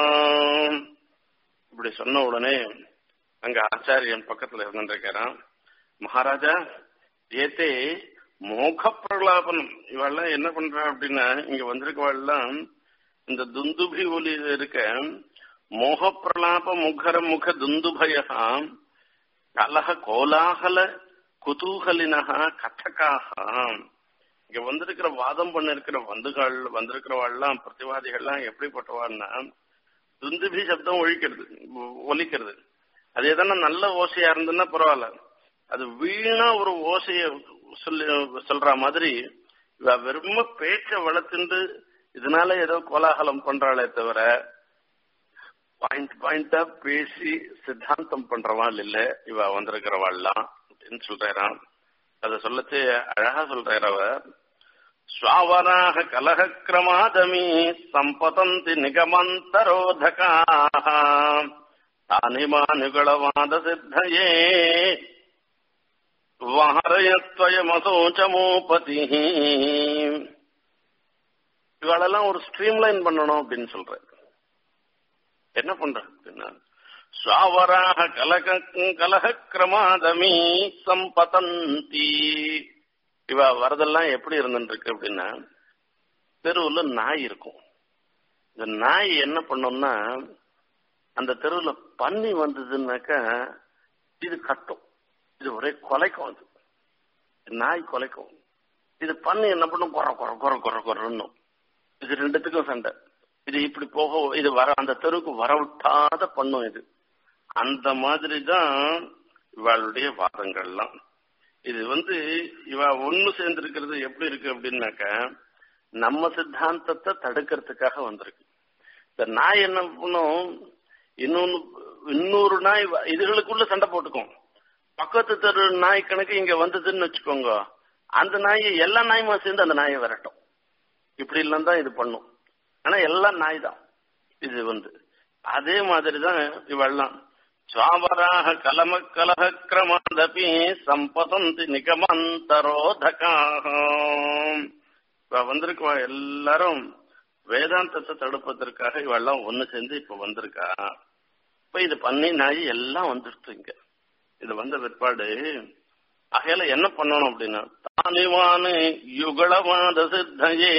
இப்படி சொன்ன உடனே அங்க ஆச்சாரியன் பக்கத்துல இருந்துருக்கிறான் மகாராஜா ஏத்தே மோக பிரலாபனம் இவெல்லாம் என்ன பண்றா அப்படின்னா இங்க வந்திருக்கவாள்லாம் இந்த துந்துபி ஒலி இருக்க மோக பிரலாப முகர முக துந்துபயா கலக கோலாகல குதூகலினகா கதகாக இங்க வந்திருக்கிற வாதம் பண்ண இருக்கிற வந்துகள் வந்திருக்கிறவாள்லாம் பிரதிவாதிகள்லாம் எப்படிப்பட்டவாள்னா துந்துபி சப்தம் ஒழிக்கிறது ஒலிக்கிறது அது எதனா நல்ல ஓசையா இருந்ததுன்னா பரவாயில்ல அது வீணா ஒரு ஓசைய சொல்லி சொல்ற மாதிரி இவ வெறும பேச்ச வளர்த்துண்டு இதனால ஏதோ கோலாகலம் பண்றாளே தவிர பாயிண்ட் பாயிண்டா பேசி சித்தாந்தம் பண்றவாள் இல்ல இவ வந்திருக்கிறவாள்லாம் அப்படின்னு சொல்றாராம் அத சொல்லச்சு அழகா சொல்றார் அவர் ஸ்வாவராக கலகக்கிரமாதமி சம்பதந்தி நிகமந்தரோதகாக தானி மானுகளவாத சித்தயே வாரயத்வயமசோச்சமோபதி இவாளெல்லாம் ஒரு ஸ்ட்ரீம்லைன் பண்ணணும் அப்படின்னு சொல்ற என்ன பண்ற அப்படின்னா ஸ்வாவராக கலக கலக கிரமாதமி சம்பதந்தி இவ வரதெல்லாம் எப்படி இருந்துருக்கு அப்படின்னா தெருவுல நாய் இருக்கும் இந்த நாய் என்ன பண்ணோம்னா அந்த தெருவுல பன்னி வந்ததுன்னாக்கா இது கட்டும் இது ஒரே கொலைக்கும் அது நாய் கொலைக்கும் இது பண்ணி என்ன பண்ணும் குற குற குற குற குறன்னும் இது ரெண்டுத்துக்கும் சண்டை இது இப்படி போக இது வர அந்த தெருவுக்கு வரவிட்டாத பண்ணும் இது அந்த மாதிரி தான் இவளுடைய வாதங்கள்லாம் இது வந்து இவ ஒண்ணு சேர்ந்திருக்கிறது எப்படி இருக்கு அப்படின்னாக்க நம்ம சித்தாந்தத்தை தடுக்கிறதுக்காக வந்திருக்கு இந்த நாய் என்ன பண்ணும் இன்னொன்னு இன்னொரு நாய் இதுகளுக்குள்ள சண்டை போட்டுக்கும் பக்கத்து தெரு நாய் கணக்கு இங்க வந்ததுன்னு வச்சுக்கோங்க அந்த நாயை எல்லா நாயுமா சேர்ந்து அந்த நாயை விரட்டும் இப்படி எல்லாம் தான் இது பண்ணும் ஆனா எல்லாம் நாய் தான் இது வந்து அதே மாதிரி தான் இவெல்லாம் சுவாபராக கலம கலக கிரமாதபி சம்பதந்தி நிகமந்தரோதகாக வந்திருக்கா எல்லாரும் வேதாந்தத்தை தடுப்பதற்காக இவெல்லாம் ஒண்ணு சேர்ந்து இப்ப வந்திருக்கா இப்ப இது பண்ணி நாய் எல்லாம் வந்துருச்சு இங்க இது வந்த பிற்பாடு அகையில என்ன பண்ணணும் அப்படின்னா தானிவானு யுகளவாத சித்தையே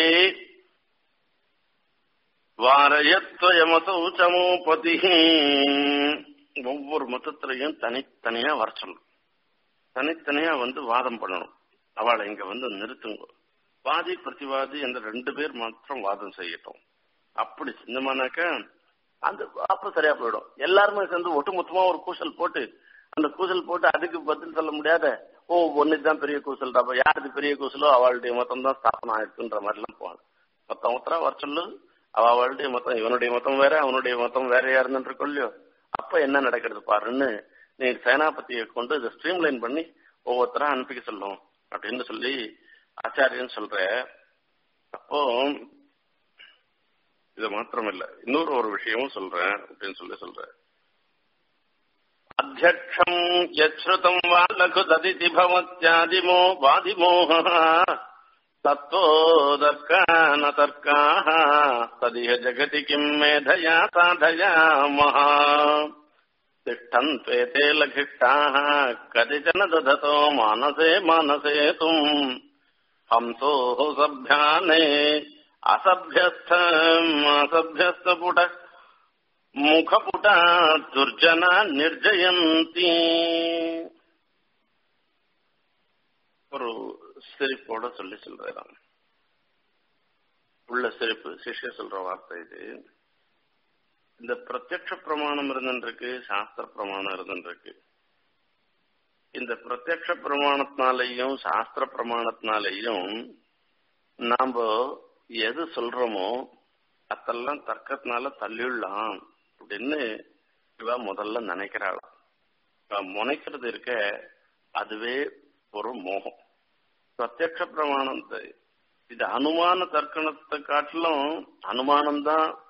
வாரயத்வயமதூச்சமோபதி ஒவ்வொரு மதத்திலையும் தனித்தனியா வர சொல்லணும் தனித்தனியா வந்து வாதம் பண்ணணும் அவளை இங்க வந்து நிறுத்துங்க வாதி பிரதிவாதி என்ற ரெண்டு பேர் மாத்திரம் வாதம் செய்யட்டும் அப்படி சின்னமானாக்க அந்த அப்ப சரியா போயிடும் எல்லாருமே சேர்ந்து ஒட்டுமொத்தமா ஒரு கூசல் போட்டு அந்த கூசல் போட்டு அதுக்கு பதில் சொல்ல முடியாத ஓ ஒன்னுக்கு தான் பெரிய கூசல் அப்ப யாருக்கு பெரிய கூசலோ அவளுடைய மொத்தம் தான் ஸ்தாபனம் ஆயிருக்குன்ற மாதிரி எல்லாம் போவாங்க மொத்தம் ஒத்தரா வர சொல்லு அவ அவளுடைய மொத்தம் இவனுடைய மொத்தம் வேற அவனுடைய மொத்தம் வேறையா இருந்துட்டு இல்லையோ அப்ப என்ன நடக்கிறது பாருன்னு நீ சேனாபதியை கொண்டு இதை ஸ்ட்ரீம்லைன் பண்ணி ஒவ்வொருத்தரா அனுப்பிக்க சொல்லும் அப்படின்னு சொல்லி ஆச்சாரியன் சொல்ற அப்போ இது மாத்திரம் இல்ல இன்னொரு ஒரு விஷயமும் சொல்றேன் அப்படின்னு சொல்லி சொல்றேன் அத்தியக்ஷம் யச்ருதம் வா லகு ததிதி பவத்யாதிமோ வாதிமோக தத்தோதர்க்கான தர்க்காः ததிह ஜகதி கிம் மேதயா சாதயாமः तिष्ठन्त्वेते लघिष्ठाः कतिचन दधतो मानसे मानसे तुम् हंसोः सभ्याने असभ्यस्थ असभ्यस्तपुट मुखपुटा दुर्जना निर्जयन्ति ஒரு சிரிப்போட சொல்லி சொல்றாராம் உள்ள சிரிப்பு சிஷ்ய சொல்ற வார்த்தை இது இந்த பிரத்யட்ச பிரமாணம் இருந்துருக்கு சாஸ்திர பிரமாணம் இருந்துருக்கு இந்த பிரத்யட்ச பிரமாணத்தினாலையும் சாஸ்திர பிரமாணத்தினாலையும் நாம எது சொல்றோமோ அதெல்லாம் தர்க்கத்தினால தள்ளிவிடலாம் அப்படின்னு இவ முதல்ல நினைக்கிறாளாம் இவ முனைக்கிறது இருக்க அதுவே ஒரு மோகம் பிரத்யட்ச பிரமாணத்தை இது அனுமான தர்க்கணத்தை காட்டிலும் அனுமானம் தான்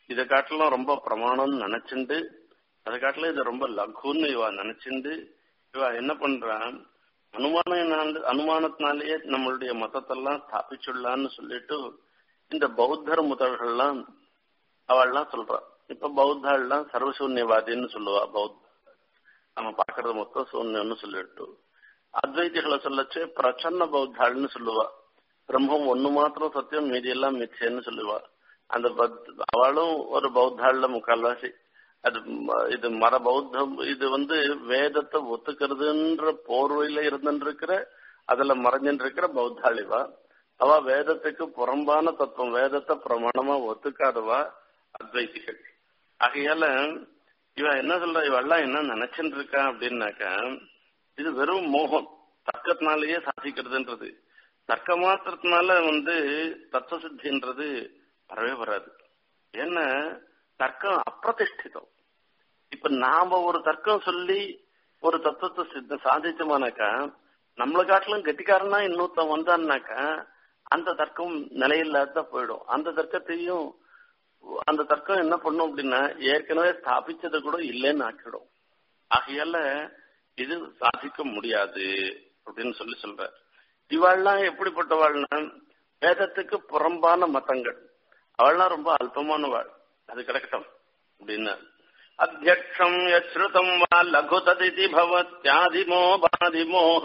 இதை காட்டிலும் ரொம்ப பிரமாணம்னு நினைச்சுண்டு அதை காட்டிலும் இதை ரொம்ப லகுன்னு இவ நினைச்சுண்டு இவ என்ன பண்றான் அனுமான அனுமானத்தினாலேயே நம்மளுடைய மதத்தெல்லாம் ஸ்தாபிச்சுடலான்னு சொல்லிட்டு இந்த பௌத்தர் முதல்கள்லாம் அவள்லாம் சொல்றா இப்ப பௌத்தாள்லாம் சர்வசூன்யவாதின்னு சொல்லுவா பௌத்த நம்ம பாக்குறது மொத்தம் சூன்யம்னு சொல்லிட்டு அத்வைதிகளை சொல்லச்சு பிரச்சன்ன பௌத்தாள்னு சொல்லுவா பிரம்மம் ஒண்ணு மாத்திரம் சத்தியம் மீதி எல்லாம் மிச்சேன்னு சொல்லுவா அந்த அவளும் ஒரு பௌத்தாள்ல முக்கால்வாசி அது இது மர பௌத்தம் இது வந்து வேதத்தை ஒத்துக்கிறதுன்ற போர்வையில இருந்துருக்கிற அதுல மறைஞ்சின்னு இருக்கிற பௌத்தாளிவா அவ வேதத்துக்கு புறம்பான தத்துவம் வேதத்தை பிரமாணமா ஒத்துக்காதவா அத்வைதிகள் ஆகையால இவ என்ன சொல்ற இவெல்லாம் என்ன நினைச்சுட்டு இருக்கா அப்படின்னாக்கா இது வெறும் மோகம் தர்க்கத்தினாலேயே சாதிக்கிறதுன்றது தர்க்க மாத்திரத்தினால வந்து தத்துவ சித்தின்றது வரவே வராது ஏன்னா தர்க்கம் அப்பிரதிஷ்டிதம் இப்ப நாம ஒரு தர்க்கம் சொல்லி ஒரு தத்துவத்தை சித்த சாதிச்சோமானாக்கா நம்மளை காட்டிலும் கெட்டிக்காரனா இன்னொருத்தன் வந்தான்னாக்கா அந்த தர்க்கம் நிலையில்லாத போயிடும் அந்த தர்க்கத்தையும் அந்த தர்க்கம் என்ன பண்ணும் அப்படின்னா ஏற்கனவே ஸ்தாபிச்சது கூட இல்லைன்னு ஆக்கிடும் ஆகையால இது சாதிக்க முடியாது அப்படின்னு சொல்லி சொல்ற இவாள்லாம் எப்படிப்பட்டவாள்னா வேதத்துக்கு புறம்பான மதங்கள் அவள்லாம் ரொம்ப அல்பமானவாள் அது கிடக்கட்டும் அப்படின்னு அத்தியக்ஷம் யஸ்ருதம் வா லகு ததிதி பவத்யாதிமோ வாதிமோக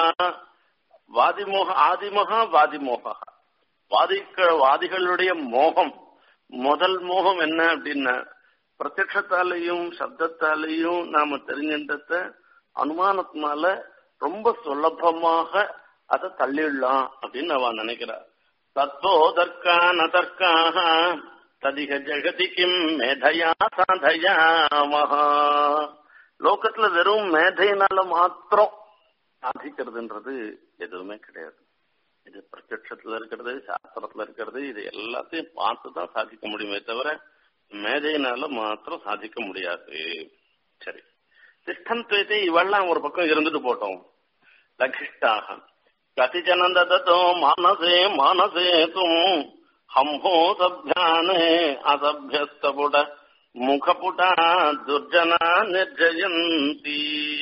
வாதிமோக ஆதிமோக வாதிமோக வாதிக்க வாதிகளுடைய மோகம் முதல் மோகம் என்ன அப்படின்னா பிரத்யட்சத்தாலையும் சப்தத்தாலையும் நாம தெரிஞ்சின்றத அனுமானத்தினால ரொம்ப சுலபமாக அதை தள்ளிடலாம் அப்படின்னு அவ நினைக்கிறா தத்தோ தர்க்கான தர்க்காக ததிக ஜெகதி கிம் மேதையா சாதயாமஹா லோகத்துல வெறும் மேதையினால மாத்திரம் சாதிக்கிறதுன்றது எதுவுமே கிடையாது இது பிரத்யட்சத்துல இருக்கிறது சாஸ்திரத்துல இருக்கிறது இது எல்லாத்தையும் பார்த்து தான் சாதிக்க முடியுமே தவிர மேதையினால மாத்திரம் சாதிக்க முடியாது சரி திஷ்டந்தை இவெல்லாம் ஒரு பக்கம் இருந்துட்டு போட்டோம் லகிஷ்டாக கதிஜன ததோ மானசே மானசே தும் ஹம்போ சப்யானே அசபியஸ்தபுட முகபுடா துர்ஜனா நிர்ஜயந்தி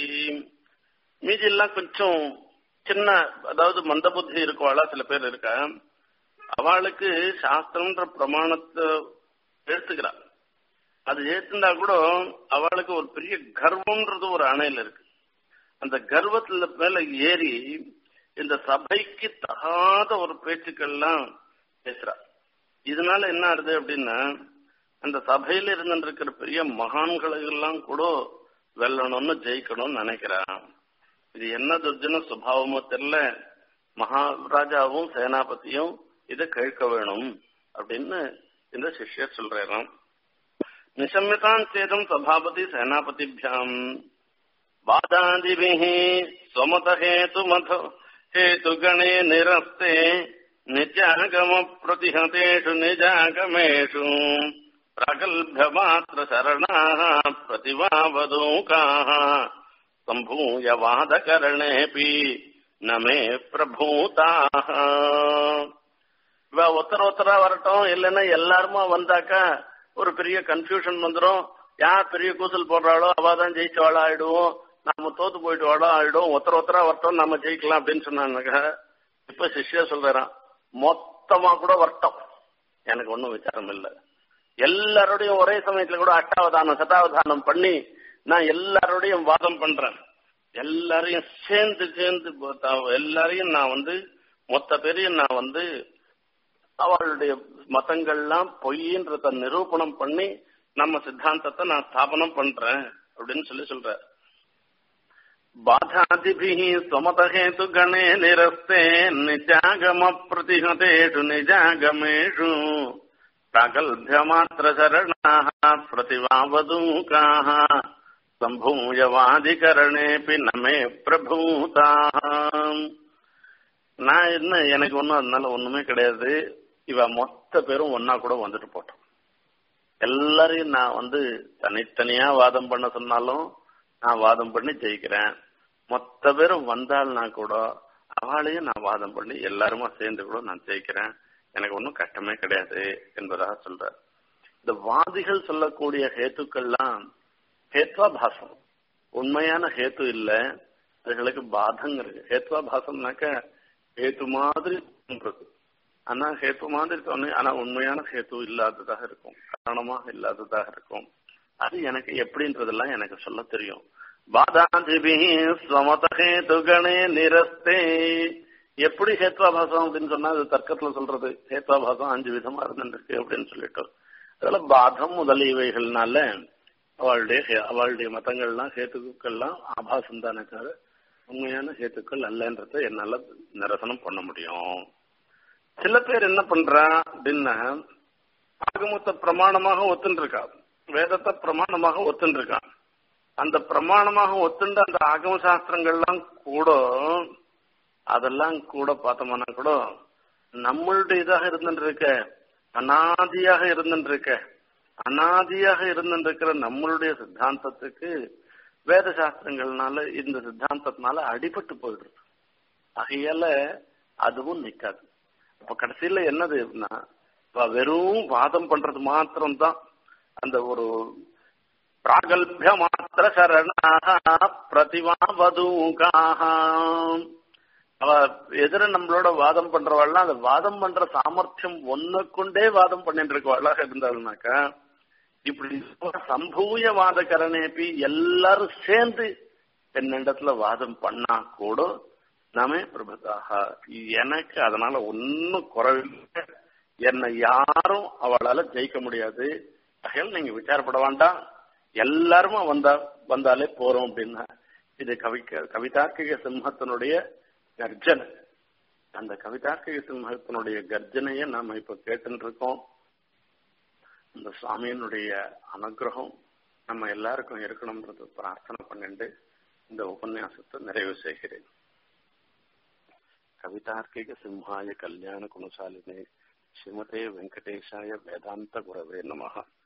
மீதி எல்லாம் கொஞ்சம் சின்ன அதாவது மந்த புத்தி இருக்கவாளா சில பேர் இருக்க அவளுக்கு சாஸ்திரம்ன்ற பிரமாணத்தை எடுத்துக்கிறா அது ஏத்துந்தா கூட அவளுக்கு ஒரு பெரிய கர்வம்ன்றது ஒரு அணையில இருக்கு அந்த கர்வத்துல மேல ஏறி இந்த சபைக்கு தகாத ஒரு பேச்சுக்கள்லாம் பேசுறா இதனால என்ன ஆகுது அப்படின்னா அந்த சபையில இருந்துருக்கிற பெரிய மகான்களை எல்லாம் கூட வெல்லணும்னு ஜெயிக்கணும்னு நினைக்கிறான் இது என்ன துர்ஜன சுபாவமோ தெரியல மகாராஜாவும் சேனாபதியும் இதை கேட்க வேணும் அப்படின்னு இந்த சிஷ்யர் சொல்றாராம் நிசம்யதான் சேதம் சபாபதி சேனாபதிபியாம் பாதாதிபிः स्वमतहेतुमथ हेतुगणे निरस्ते नित्यागमप्रतिहतेषु निजागमेषु प्रगल्भ्यमात्रशरणाः प्रतिभावदूकाः सम्भूय वादकरणेऽपि न मे प्रभूताः இவ ஒருத்தர் ஒருத்தரா வரட்டும் இல்லைன்னா எல்லாருமா வந்தாக்கா ஒரு பெரிய கன்ஃபியூஷன் வந்துடும் யார் பெரிய கூசல் போடுறாளோ அவ தான் ஜெயிச்சவாளா ஆயிடுவோம் நம்ம தோத்து போயிட்டு வாடா ஆயிடும் ஒருத்தர் ஒருத்தரா வரட்டும் நம்ம ஜெயிக்கலாம் அப்படின்னு சொன்னாங்க இப்ப சிஷ்யா சொல்றான் மொத்தமா கூட வரட்டும் எனக்கு ஒன்றும் விசாரம் இல்லை எல்லாரோடையும் ஒரே சமயத்துல கூட அஷ்டாவதானம் சதாவதானம் பண்ணி நான் எல்லாரோடையும் வாதம் பண்றேன் எல்லாரையும் சேர்ந்து சேர்ந்து எல்லாரையும் நான் வந்து மொத்த பேரையும் நான் வந்து அவளுடைய மதங்கள்லாம் பொய்ன்றத நிரூபணம் பண்ணி நம்ம சித்தாந்தத்தை நான் ஸ்தாபனம் பண்றேன் அப்படின்னு சொல்லி சொல்ற பாதாதிபிः स्वमतहेतु गणे निरस्ते निजागमप्रतिहतेषु निजागमेषु प्रागल्भ्यमात्रशरणाः प्रतिभावदूकाः सम्भूयवादिकरणेऽपि न मे प्रभूताः நான் என்ன எனக்கு ஒன்றும் அதனால ஒண்ணுமே கிடையாது இவ மொத்த பேரும் ஒன்னா கூட வந்துட்டு போட்டோம் எல்லாரையும் நான் வந்து தனித்தனியா வாதம் பண்ண சொன்னாலும் நான் வாதம் பண்ணி ஜெயிக்கிறேன் மொத்த பேரும் வந்தால்னா கூட அவளையும் நான் வாதம் பண்ணி எல்லாருமா சேர்ந்து கூட நான் ஜெயிக்கிறேன் எனக்கு ஒன்றும் கஷ்டமே கிடையாது என்பதாக சொல்ற இந்த வாதிகள் சொல்லக்கூடிய ஹேத்துக்கள்லாம் ஹேத்வாபாசம் உண்மையான ஹேத்து இல்ல அதுகளுக்கு பாதங்க இருக்கு ஹேத்வாபாசம்னாக்க ஹேத்து மாதிரி தோன்றது ஆனா ஹேத்து மாதிரி தோணு ஆனா உண்மையான ஹேத்து இல்லாததாக இருக்கும் காரணமாக இல்லாததாக இருக்கும் அது எனக்கு எப்படின்றதெல்லாம் எனக்கு சொல்ல தெரியும் பாதாதிபி ஸ்வமத ஹேதுகணே நிரஸ்தே எப்படி ஹேத்வாபாசம் அப்படின்னு சொன்னா அது தர்க்கத்துல சொல்றது ஹேத்வாபாசம் அஞ்சு விதமா இருந்துருக்கு அப்படின்னு சொல்லிட்டு அதுல பாதம் முதலியவைகள்னால அவளுடைய ஹே- அவளுடைய மதங்கள்லாம் ஹேத்துக்கள்லாம் ஆபாசம் தானே தவிர உண்மையான ஹேத்துக்கள் அல்லன்றத என்னால நிரசனம் பண்ண முடியும் சில பேர் என்ன பண்றா அப்படின்னா ஆகமத்தை பிரமாணமாக ஒத்துன்னு இருக்கா வேதத்தை பிரமாணமாக ஒத்துன்னு இருக்கான் அந்த பிரமாணமாக ஒத்துண்டு அந்த ஆகம சாஸ்திரங்கள்லாம் கூட அதெல்லாம் கூட பார்த்தோம்னா கூட நம்மளுடைய இதாக இருந்துட்டு இருக்க அனாதியாக இருந்துட்டு இருக்க அனாதியாக இருந்துட்டு இருக்கிற நம்மளுடைய சித்தாந்தத்துக்கு வேத சாஸ்திரங்கள்னால இந்த சித்தாந்தத்தினால அடிபட்டு போயிடுது ஆகையால அதுவும் நிக்காது அப்ப கடைசியில என்னது அப்படின்னா இவ வெறும் வாதம் பண்றது மாத்திரம்தான் அந்த ஒரு பிராகல்பிய மாத்திர சரணாக பிரதிவாவதூகாக அவ எதிர நம்மளோட வாதம் பண்றவாள்லாம் அந்த வாதம் பண்ற சாமர்த்தியம் ஒன்ன கொண்டே வாதம் பண்ணிட்டு இருக்கவாளாக இருந்தாள்னாக்கா இப்படி சம்பூய வாதகரணேபி எல்லாரும் சேர்ந்து என்னிடத்துல வாதம் பண்ணா கூட நாமே பிரபதாக எனக்கு அதனால ஒன்னும் குறைவில்லை என்னை யாரும் அவளால ஜெயிக்க முடியாது ஆகையால் நீங்க விசாரப்பட வேண்டாம் எல்லாருமா வந்தா வந்தாலே போறோம் அப்படின்னா இது கவிக்க கவிதார்க்கிக சிம்மத்தினுடைய கர்ஜனை அந்த கவிதார்க்கிக சிம்மத்தினுடைய கர்ஜனையை நாம இப்ப கேட்டுட்டு இருக்கோம் இந்த சுவாமியினுடைய அனுகிரகம் நம்ம எல்லாருக்கும் இருக்கணும்ன்றது பிரார்த்தனை பண்ணிட்டு இந்த உபன்யாசத்தை நிறைவு செய்கிறேன் கவிதார்க்கிக சிம்ஹாய கல்யாண குணசாலினே ஸ்ரீமதே வெங்கடேஷாய வேதாந்த குரவே நமஹ